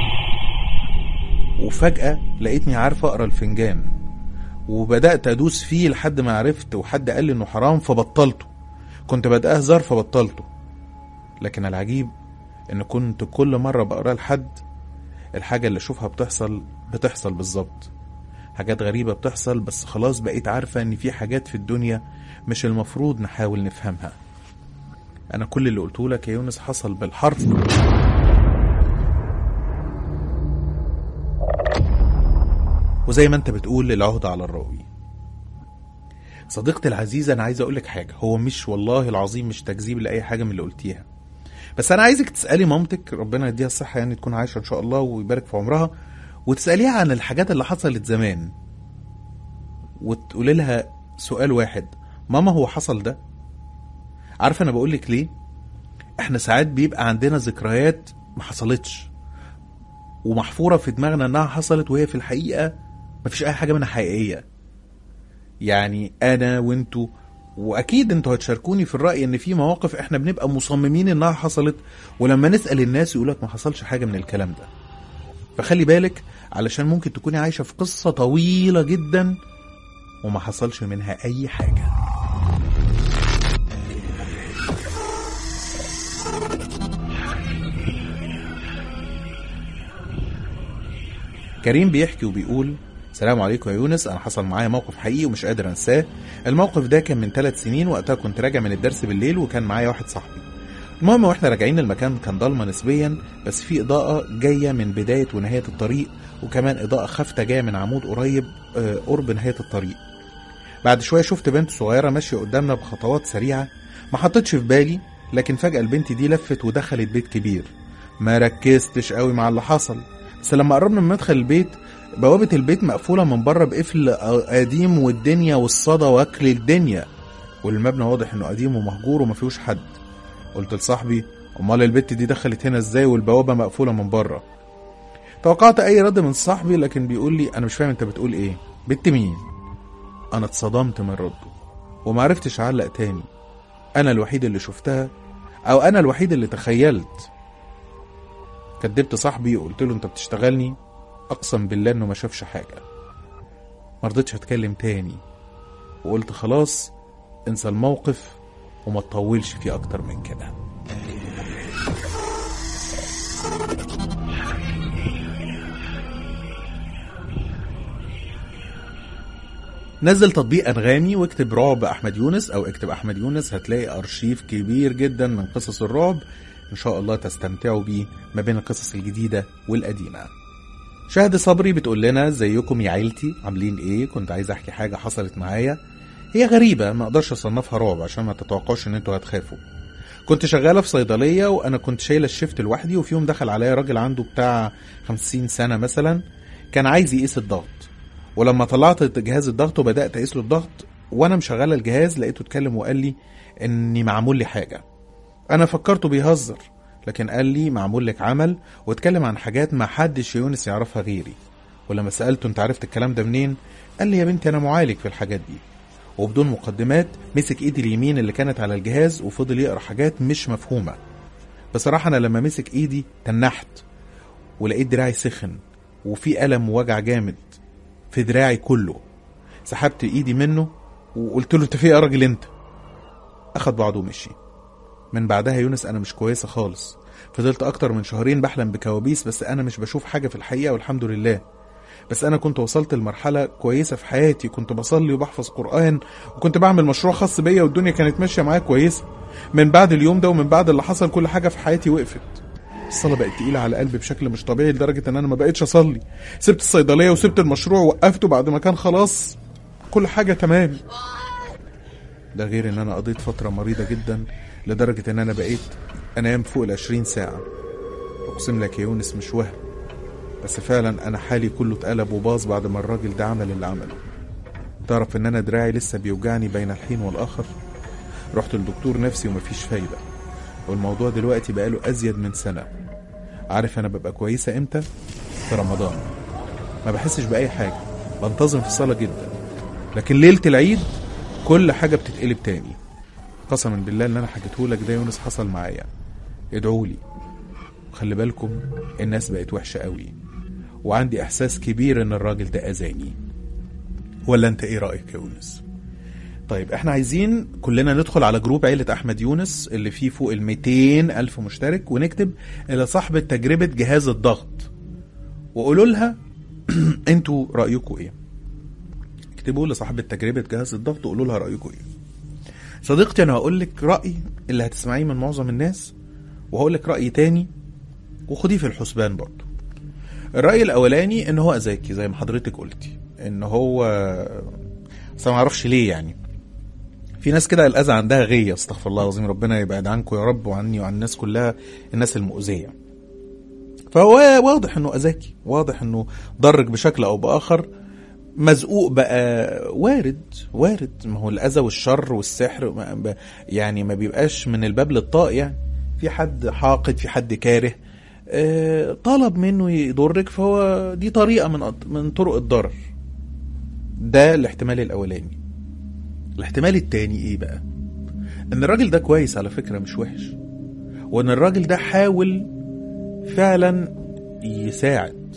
وفجأة لقيتني عارفة أقرأ الفنجان وبدأت أدوس فيه لحد ما عرفت وحد قال لي إنه حرام فبطلته كنت بدأه هزار فبطلته لكن العجيب إن كنت كل مرة بقرأ لحد الحاجة اللي أشوفها بتحصل بتحصل بالظبط حاجات غريبة بتحصل بس خلاص بقيت عارفة إن في حاجات في الدنيا مش المفروض نحاول نفهمها أنا كل اللي قلته لك يا يونس حصل بالحرف وزي ما انت بتقول العهدة على الراوي صديقتي العزيزة أنا عايز أقول لك حاجة هو مش والله العظيم مش تكذيب لأي حاجة من اللي قلتيها بس أنا عايزك تسألي مامتك ربنا يديها الصحة يعني تكون عايشة إن شاء الله ويبارك في عمرها وتسأليها عن الحاجات اللي حصلت زمان وتقولي لها سؤال واحد ماما هو حصل ده عارفة أنا بقول لك ليه احنا ساعات بيبقى عندنا ذكريات ما حصلتش ومحفورة في دماغنا انها حصلت وهي في الحقيقة مفيش اي حاجة منها حقيقية يعني انا وانتوا واكيد انتوا هتشاركوني في الراي ان في مواقف احنا بنبقى مصممين انها حصلت ولما نسال الناس يقولك ما حصلش حاجه من الكلام ده فخلي بالك علشان ممكن تكوني عايشه في قصه طويله جدا وما حصلش منها اي حاجه كريم بيحكي وبيقول السلام عليكم يا يونس انا حصل معايا موقف حقيقي ومش قادر انساه الموقف ده كان من ثلاث سنين وقتها كنت راجع من الدرس بالليل وكان معايا واحد صاحبي المهم واحنا راجعين المكان كان ضلمه نسبيا بس في اضاءه جايه من بدايه ونهايه الطريق وكمان اضاءه خافته جايه من عمود قريب آه، قرب نهايه الطريق بعد شويه شفت بنت صغيره ماشيه قدامنا بخطوات سريعه ما حطيتش في بالي لكن فجاه البنت دي لفت ودخلت بيت كبير ما ركزتش قوي مع اللي حصل بس لما قربنا من مدخل البيت بوابة البيت مقفولة من بره بقفل قديم والدنيا والصدى واكل الدنيا والمبنى واضح انه قديم ومهجور وما فيهوش حد قلت لصاحبي امال البت دي دخلت هنا ازاي والبوابة مقفولة من بره توقعت اي رد من صاحبي لكن بيقول لي انا مش فاهم انت بتقول ايه بنت مين انا اتصدمت من رده ومعرفتش اعلق تاني انا الوحيد اللي شفتها او انا الوحيد اللي تخيلت كدبت صاحبي وقلت له انت بتشتغلني اقسم بالله انه ما شافش حاجه مرضتش اتكلم تاني وقلت خلاص انسى الموقف وما تطولش فيه اكتر من كده نزل تطبيق انغامي واكتب رعب احمد يونس او اكتب احمد يونس هتلاقي ارشيف كبير جدا من قصص الرعب ان شاء الله تستمتعوا بيه ما بين القصص الجديده والقديمه شهد صبري بتقول لنا ازيكم يا عيلتي عاملين ايه كنت عايز احكي حاجه حصلت معايا هي غريبه ما اقدرش اصنفها رعب عشان ما تتوقعوش ان انتوا هتخافوا كنت شغاله في صيدليه وانا كنت شايله الشيفت لوحدي وفي يوم دخل عليا راجل عنده بتاع 50 سنه مثلا كان عايز يقيس الضغط ولما طلعت جهاز الضغط وبدات اقيس له الضغط وانا مشغله الجهاز لقيته اتكلم وقال لي اني معمول لي حاجه انا فكرته بيهزر لكن قال لي معمول لك عمل واتكلم عن حاجات ما حدش يونس يعرفها غيري ولما سالته انت عرفت الكلام ده منين قال لي يا بنتي انا معالج في الحاجات دي وبدون مقدمات مسك ايدي اليمين اللي كانت على الجهاز وفضل يقرا حاجات مش مفهومه بصراحه انا لما مسك ايدي تنحت ولقيت دراعي سخن وفي الم ووجع جامد في دراعي كله سحبت ايدي منه وقلت له انت في إيه يا راجل انت اخد بعضه ومشي من بعدها يونس انا مش كويسه خالص فضلت اكتر من شهرين بحلم بكوابيس بس انا مش بشوف حاجه في الحقيقه والحمد لله بس انا كنت وصلت لمرحله كويسه في حياتي كنت بصلي وبحفظ قران وكنت بعمل مشروع خاص بيا والدنيا كانت ماشيه معايا كويسه من بعد اليوم ده ومن بعد اللي حصل كل حاجه في حياتي وقفت الصلاة بقت تقيلة على قلبي بشكل مش طبيعي لدرجة إن أنا ما بقتش أصلي سبت الصيدلية وسبت المشروع وقفته بعد ما كان خلاص كل حاجة تمام ده غير إن أنا قضيت فترة مريضة جدا لدرجة إن أنا بقيت أنام فوق العشرين ساعة أقسم لك يا يونس مش وهم بس فعلا أنا حالي كله اتقلب وباظ بعد ما الراجل ده عمل اللي عمله تعرف إن أنا دراعي لسه بيوجعني بين الحين والآخر رحت لدكتور نفسي ومفيش فايدة والموضوع دلوقتي بقاله أزيد من سنة عارف أنا ببقى كويسة إمتى؟ في رمضان ما بحسش بأي حاجة بنتظم في الصلاة جدا لكن ليلة العيد كل حاجة بتتقلب تاني قسما بالله اللي أنا حكيته لك ده يونس حصل معايا ادعوا لي وخلي بالكم الناس بقت وحشة قوي وعندي إحساس كبير إن الراجل ده أذاني ولا أنت إيه رأيك يا يونس؟ طيب احنا عايزين كلنا ندخل على جروب عيلة أحمد يونس اللي فيه فوق ال 200 ألف مشترك ونكتب إلى صاحبة تجربة جهاز الضغط وقولوا لها انتوا رأيكم ايه اكتبوا لصاحبة تجربة جهاز الضغط وقولوا لها رأيكم ايه صديقتي انا هقول لك رأي اللي هتسمعيه من معظم الناس وهقول لك رأي تاني وخديه في الحسبان برضه الرأي الأولاني إن هو أذاكي زي ما حضرتك قلتي إن هو بس أنا معرفش ليه يعني في ناس كده الأذى عندها غية استغفر الله العظيم ربنا يبعد عنكم يا رب وعني وعن الناس كلها الناس المؤذية فهو واضح إنه أذاكي واضح إنه ضرك بشكل أو بآخر مزقوق بقى وارد وارد ما هو الأذى والشر والسحر ما- ب- يعني ما بيبقاش من الباب للطاق يعني في حد حاقد في حد كاره آه، طلب منه يضرك فهو دي طريقة من أط- من طرق الضرر ده الاحتمال الأولاني الاحتمال التاني ايه بقى ان الراجل ده كويس على فكرة مش وحش وان الراجل ده حاول فعلا يساعد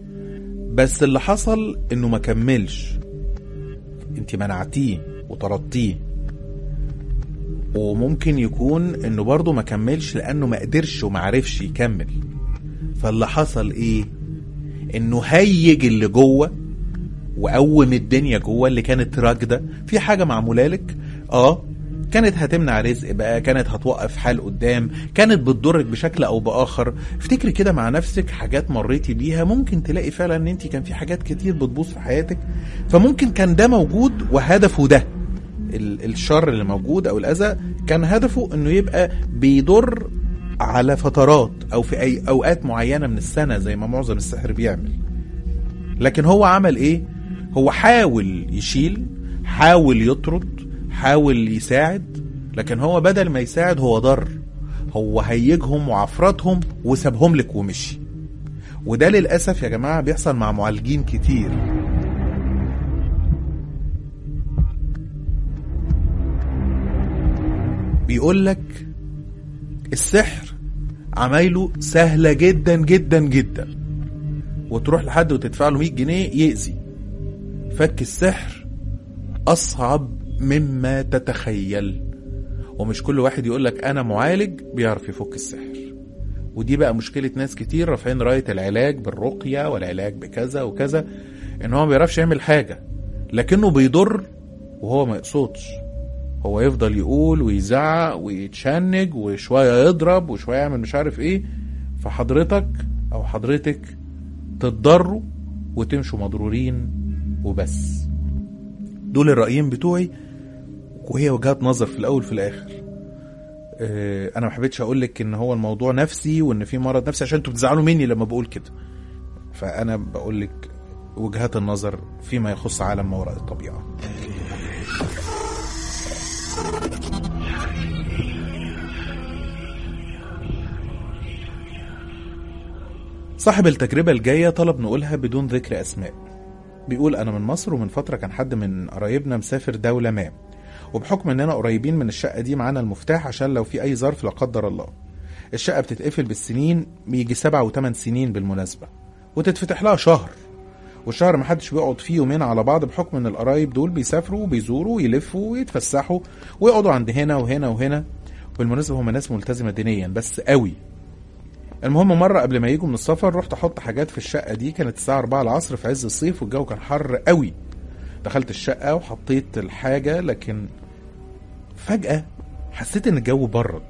بس اللي حصل انه ما كملش انت منعتيه وطردتيه وممكن يكون انه برضه ما كملش لانه ما قدرش وما عرفش يكمل فاللي حصل ايه انه هيج اللي جوه وقوم الدنيا جوه اللي كانت راكده في حاجه معموله لك اه كانت هتمنع رزق بقى كانت هتوقف حال قدام كانت بتضرك بشكل او باخر افتكري كده مع نفسك حاجات مريتي بيها ممكن تلاقي فعلا ان انت كان في حاجات كتير بتبوظ في حياتك فممكن كان ده موجود وهدفه ده ال- الشر اللي موجود او الاذى كان هدفه انه يبقى بيضر على فترات او في اي اوقات معينه من السنه زي ما معظم السحر بيعمل لكن هو عمل ايه هو حاول يشيل حاول يطرد حاول يساعد لكن هو بدل ما يساعد هو ضر هو هيجهم وعفرتهم وسابهم لك ومشي وده للاسف يا جماعه بيحصل مع معالجين كتير بيقول لك السحر عمايله سهلة جدا جدا جدا وتروح لحد وتدفع له 100 جنيه يأذي فك السحر أصعب مما تتخيل ومش كل واحد يقول لك أنا معالج بيعرف يفك السحر ودي بقى مشكلة ناس كتير رافعين راية العلاج بالرقية والعلاج بكذا وكذا إن هو ما بيعرفش يعمل حاجة لكنه بيضر وهو ما يقصدش هو يفضل يقول ويزعق ويتشنج وشوية يضرب وشوية يعمل مش عارف ايه فحضرتك او حضرتك تتضروا وتمشوا مضرورين وبس دول الرأيين بتوعي وهي وجهات نظر في الاول في الاخر اه انا ما حبيتش اقول لك ان هو الموضوع نفسي وان في مرض نفسي عشان انتوا بتزعلوا مني لما بقول كده فانا بقول لك وجهات النظر فيما يخص عالم ما وراء الطبيعه صاحب التجربة الجاية طلب نقولها بدون ذكر أسماء بيقول أنا من مصر ومن فترة كان حد من قرايبنا مسافر دولة ما وبحكم إننا قريبين من الشقة دي معانا المفتاح عشان لو في أي ظرف لا قدر الله الشقة بتتقفل بالسنين بيجي سبع وثمان سنين بالمناسبة وتتفتح لها شهر والشهر محدش بيقعد فيه يومين على بعض بحكم ان القرايب دول بيسافروا وبيزوروا ويلفوا ويتفسحوا ويقعدوا عند هنا وهنا وهنا بالمناسبة هم ناس ملتزمة دينيا بس قوي المهم مرة قبل ما يجوا من السفر رحت احط حاجات في الشقة دي كانت الساعة 4 العصر في عز الصيف والجو كان حر قوي دخلت الشقة وحطيت الحاجة لكن فجأة حسيت ان الجو برد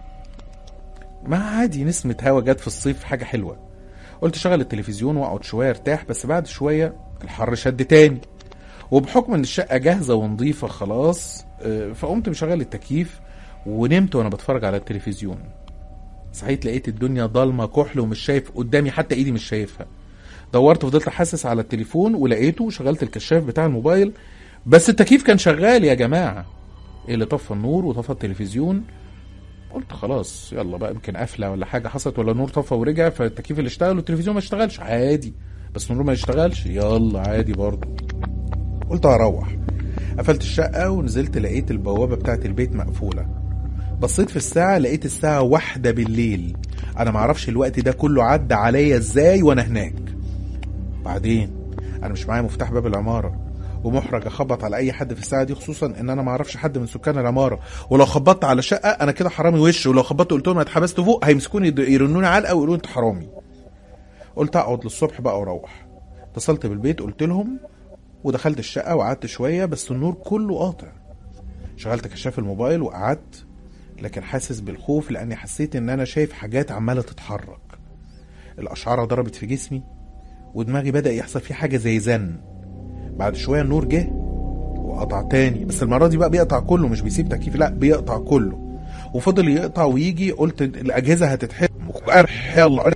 ما عادي نسمة هوا جت في الصيف حاجة حلوة قلت شغل التلفزيون واقعد شوية ارتاح بس بعد شوية الحر شد تاني وبحكم ان الشقة جاهزة ونظيفة خلاص آه، فقمت مشغل التكييف ونمت وانا بتفرج على التلفزيون صحيت لقيت الدنيا ضلمه كحل ومش شايف قدامي حتى ايدي مش شايفها دورت فضلت حاسس على التليفون ولقيته شغلت الكشاف بتاع الموبايل بس التكييف كان شغال يا جماعه ايه اللي طفى النور وطفى التلفزيون قلت خلاص يلا بقى يمكن قفله ولا حاجه حصلت ولا النور طفى ورجع فالتكييف اللي اشتغل والتلفزيون ما اشتغلش عادي بس النور ما يشتغلش يلا عادي برضه قلت هروح قفلت الشقه ونزلت لقيت البوابه بتاعت البيت مقفوله بصيت في الساعة لقيت الساعة واحدة بالليل أنا معرفش الوقت ده كله عدى عليا إزاي وأنا هناك بعدين أنا مش معايا مفتاح باب العمارة ومحرج أخبط على أي حد في الساعة دي خصوصا إن أنا معرفش حد من سكان العمارة ولو خبطت على شقة أنا كده حرامي وش ولو خبطت قلت لهم أنا اتحبست فوق هيمسكوني يد- يرنوني علقة ويقولوا أنت حرامي قلت أقعد للصبح بقى وأروح اتصلت بالبيت قلت لهم ودخلت الشقة وقعدت شوية بس النور كله قاطع شغلت كشاف الموبايل وقعدت لكن حاسس بالخوف لاني حسيت ان انا شايف حاجات عماله تتحرك الاشعاره ضربت في جسمي ودماغي بدا يحصل فيه حاجه زي زن بعد شويه النور جه وقطع تاني بس المره دي بقى بيقطع كله مش بيسيب تكييف لا بيقطع كله وفضل يقطع ويجي قلت الاجهزه هتتحرق يلا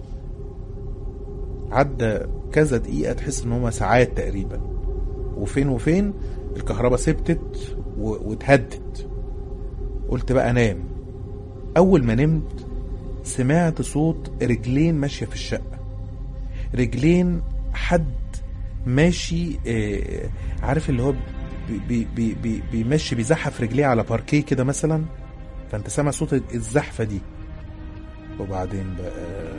عدى كذا دقيقه تحس ان هما ساعات تقريبا وفين وفين الكهرباء سبتت و- واتهدت قلت بقى انام اول ما نمت سمعت صوت رجلين ماشيه في الشقه رجلين حد ماشي آه، عارف اللي هو بي بي بي بي بيمشي بيزحف رجليه على باركيه كده مثلا فانت سامع صوت الزحفه دي وبعدين بقى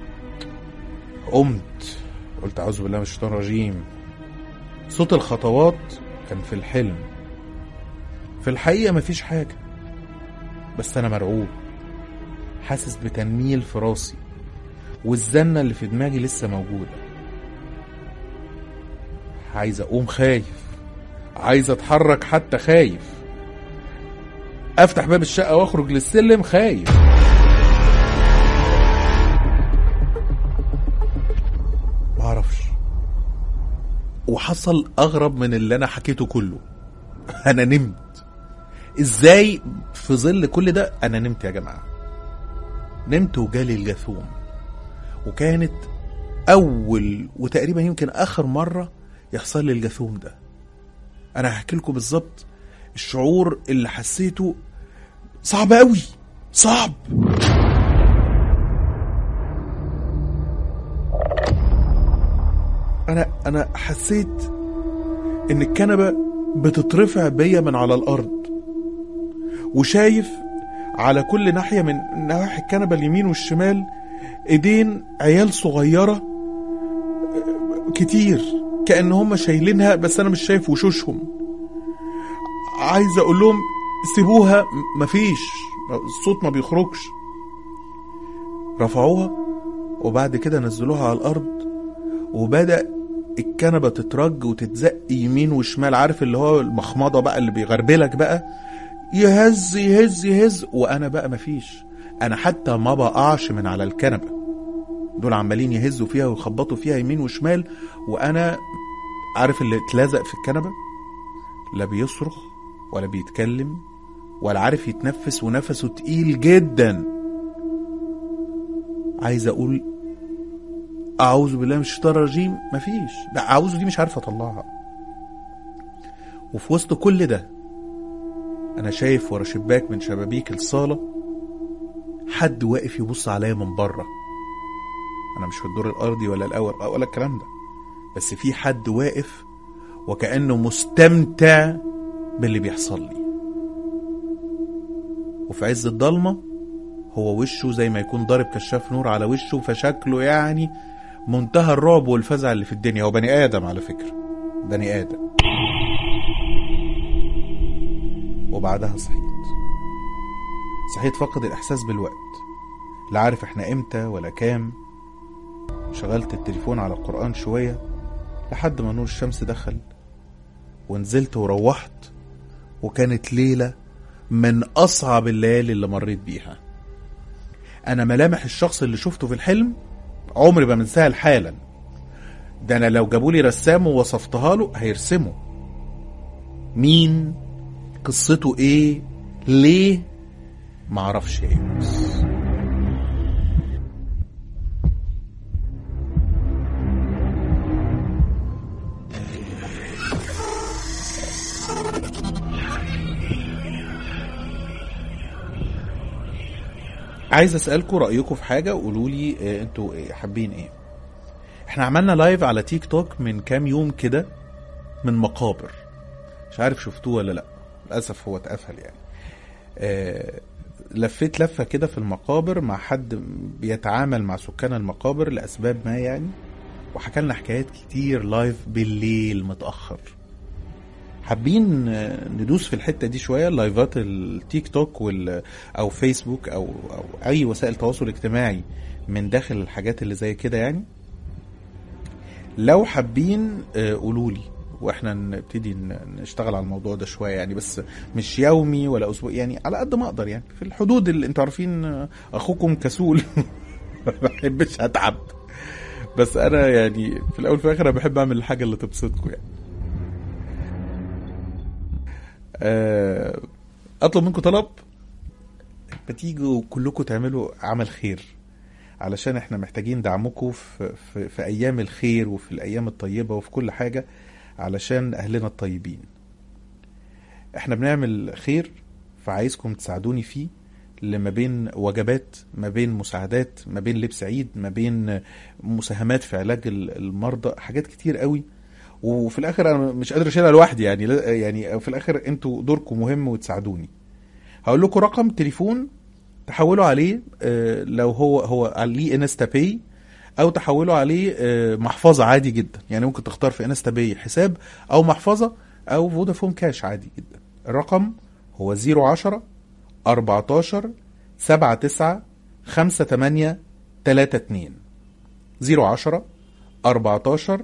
قمت قلت اعوذ بالله من الشيطان الرجيم صوت الخطوات كان في الحلم في الحقيقه مفيش حاجه بس انا مرعوب حاسس بتنميل في راسي والزنة اللي في دماغي لسه موجودة عايز اقوم خايف عايز اتحرك حتى خايف افتح باب الشقة واخرج للسلم خايف معرفش وحصل اغرب من اللي انا حكيته كله انا نمت ازاي في ظل كل ده انا نمت يا جماعه نمت وجالي الجاثوم وكانت اول وتقريبا يمكن اخر مره يحصل لي الجاثوم ده انا هحكي لكم بالظبط الشعور اللي حسيته صعب قوي صعب انا انا حسيت ان الكنبه بتترفع بيا من على الارض وشايف على كل ناحيه من نواحي الكنبه اليمين والشمال ايدين عيال صغيره كتير كأن هم شايلينها بس انا مش شايف وشوشهم عايز اقول لهم سيبوها م- مفيش الصوت ما بيخرجش رفعوها وبعد كده نزلوها على الارض وبدأ الكنبة تترج وتتزق يمين وشمال عارف اللي هو المخمضة بقى اللي بيغربلك بقى يهز يهز يهز وانا بقى مفيش انا حتى ما بقعش من على الكنبة دول عمالين يهزوا فيها ويخبطوا فيها يمين وشمال وانا عارف اللي اتلزق في الكنبة لا بيصرخ ولا بيتكلم ولا عارف يتنفس ونفسه تقيل جدا عايز اقول اعوذ بالله من الشيطان الرجيم مفيش لا اعوذ دي مش عارف اطلعها وفي وسط كل ده انا شايف ورا شباك من شبابيك الصاله حد واقف يبص عليا من بره انا مش في الدور الارضي ولا الاول ولا الكلام ده بس في حد واقف وكانه مستمتع باللي بيحصل لي وفي عز الضلمه هو وشه زي ما يكون ضارب كشاف نور على وشه فشكله يعني منتهى الرعب والفزع اللي في الدنيا هو بني ادم على فكره بني ادم وبعدها صحيت صحيت فقد الاحساس بالوقت لا عارف احنا امتى ولا كام شغلت التليفون على القران شويه لحد ما نور الشمس دخل ونزلت وروحت وكانت ليله من اصعب الليالي اللي مريت بيها انا ملامح الشخص اللي شفته في الحلم عمري ما منساها حالا ده انا لو جابولي رسام ووصفتها له هيرسمه مين قصته ايه ليه معرفش ايه بس عايز اسالكم رايكم في حاجه وقولوا لي آه، انتوا إيه حابين ايه احنا عملنا لايف على تيك توك من كام يوم كده من مقابر مش عارف شفتوه ولا لا للاسف هو اتقفل يعني آه لفيت لفه كده في المقابر مع حد بيتعامل مع سكان المقابر لاسباب ما يعني وحكى لنا حكايات كتير لايف بالليل متاخر حابين آه، ندوس في الحته دي شويه لايفات التيك توك وال او فيسبوك او او اي وسائل تواصل اجتماعي من داخل الحاجات اللي زي كده يعني لو حابين قولوا لي واحنا نبتدي ن- نشتغل على الموضوع ده شويه يعني بس مش يومي ولا اسبوع يعني على قد ما اقدر يعني في الحدود اللي انتوا عارفين آه، اخوكم كسول ما بحبش اتعب بس انا يعني في الاول وفي الاخر انا بحب اعمل الحاجه اللي تبسطكم يعني آه، اطلب منكم طلب ما تيجوا كلكم تعملوا عمل خير علشان احنا محتاجين دعمكم في, في, في ايام الخير وفي الايام الطيبه وفي كل حاجه علشان اهلنا الطيبين احنا بنعمل خير فعايزكم تساعدوني فيه لما بين وجبات ما بين مساعدات ما بين لبس عيد ما بين مساهمات في علاج ال- المرضى حاجات كتير قوي وفي الاخر انا مش قادر اشيلها لوحدي يعني لا- يعني في الاخر انتوا دوركم مهم وتساعدوني هقول لكم رقم تليفون تحولوا عليه آه، لو هو هو عليه انستا باي او تحولوا عليه آه، محفظه عادي جدا يعني ممكن تختار في انستا باي حساب او محفظه او فودافون كاش عادي جدا الرقم هو 010 14 79 58 32 010 14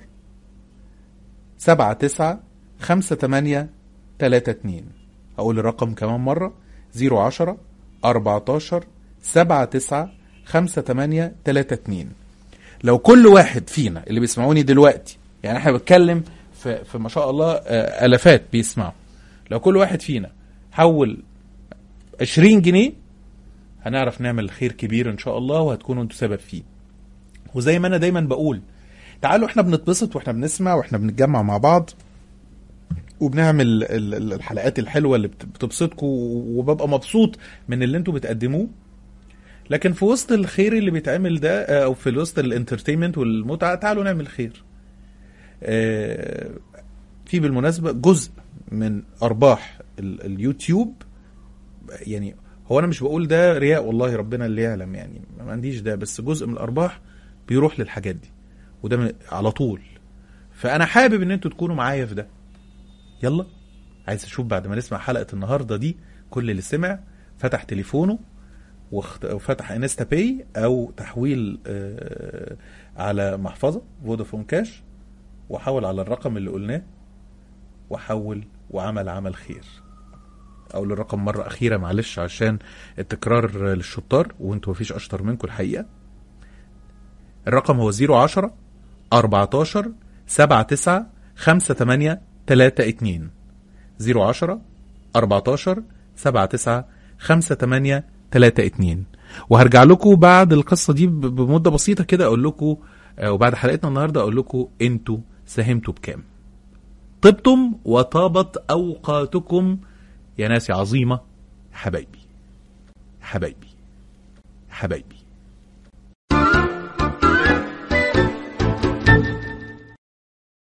79 58 32 هقول الرقم كمان مرة 010 14 79 58 32 لو كل واحد فينا اللي بيسمعوني دلوقتي يعني احنا بنتكلم في, في ما شاء الله آه، الافات بيسمعوا لو كل واحد فينا حول 20 جنيه هنعرف نعمل خير كبير ان شاء الله وهتكونوا انتوا سبب فيه وزي ما انا دايما بقول تعالوا احنا بنتبسط واحنا بنسمع واحنا بنتجمع مع بعض وبنعمل ال- ال- الحلقات الحلوه اللي بت- بتبسطكم وببقى مبسوط من اللي انتوا بتقدموه لكن في وسط الخير اللي بيتعمل ده آه، او في وسط الانترتينمنت والمتعه تعالوا نعمل خير آه، في بالمناسبه جزء من ارباح ال- اليوتيوب يعني هو انا مش بقول ده رياء والله ربنا اللي يعلم يعني ما عنديش ده بس جزء من الارباح بيروح للحاجات دي وده من- على طول فانا حابب ان انتوا تكونوا معايا في ده يلا عايز اشوف بعد ما نسمع حلقه النهارده دي كل اللي سمع فتح تليفونه واخت- وفتح انستا باي او تحويل آه، على محفظه فودافون كاش وحول على الرقم اللي قلناه وحول وعمل عمل خير اقول الرقم مره اخيره معلش عشان التكرار للشطار وانتوا مفيش اشطر منكم الحقيقه الرقم هو 010 14 79 58 32 010 14 79 58 32 وهرجع لكم بعد القصه دي ب- بمده بسيطه كده اقول لكم آه، وبعد حلقتنا النهارده اقول لكم انتوا ساهمتوا بكام طبتم وطابت اوقاتكم يا ناس يا عظيمه حبايبي حبايبي حبايبي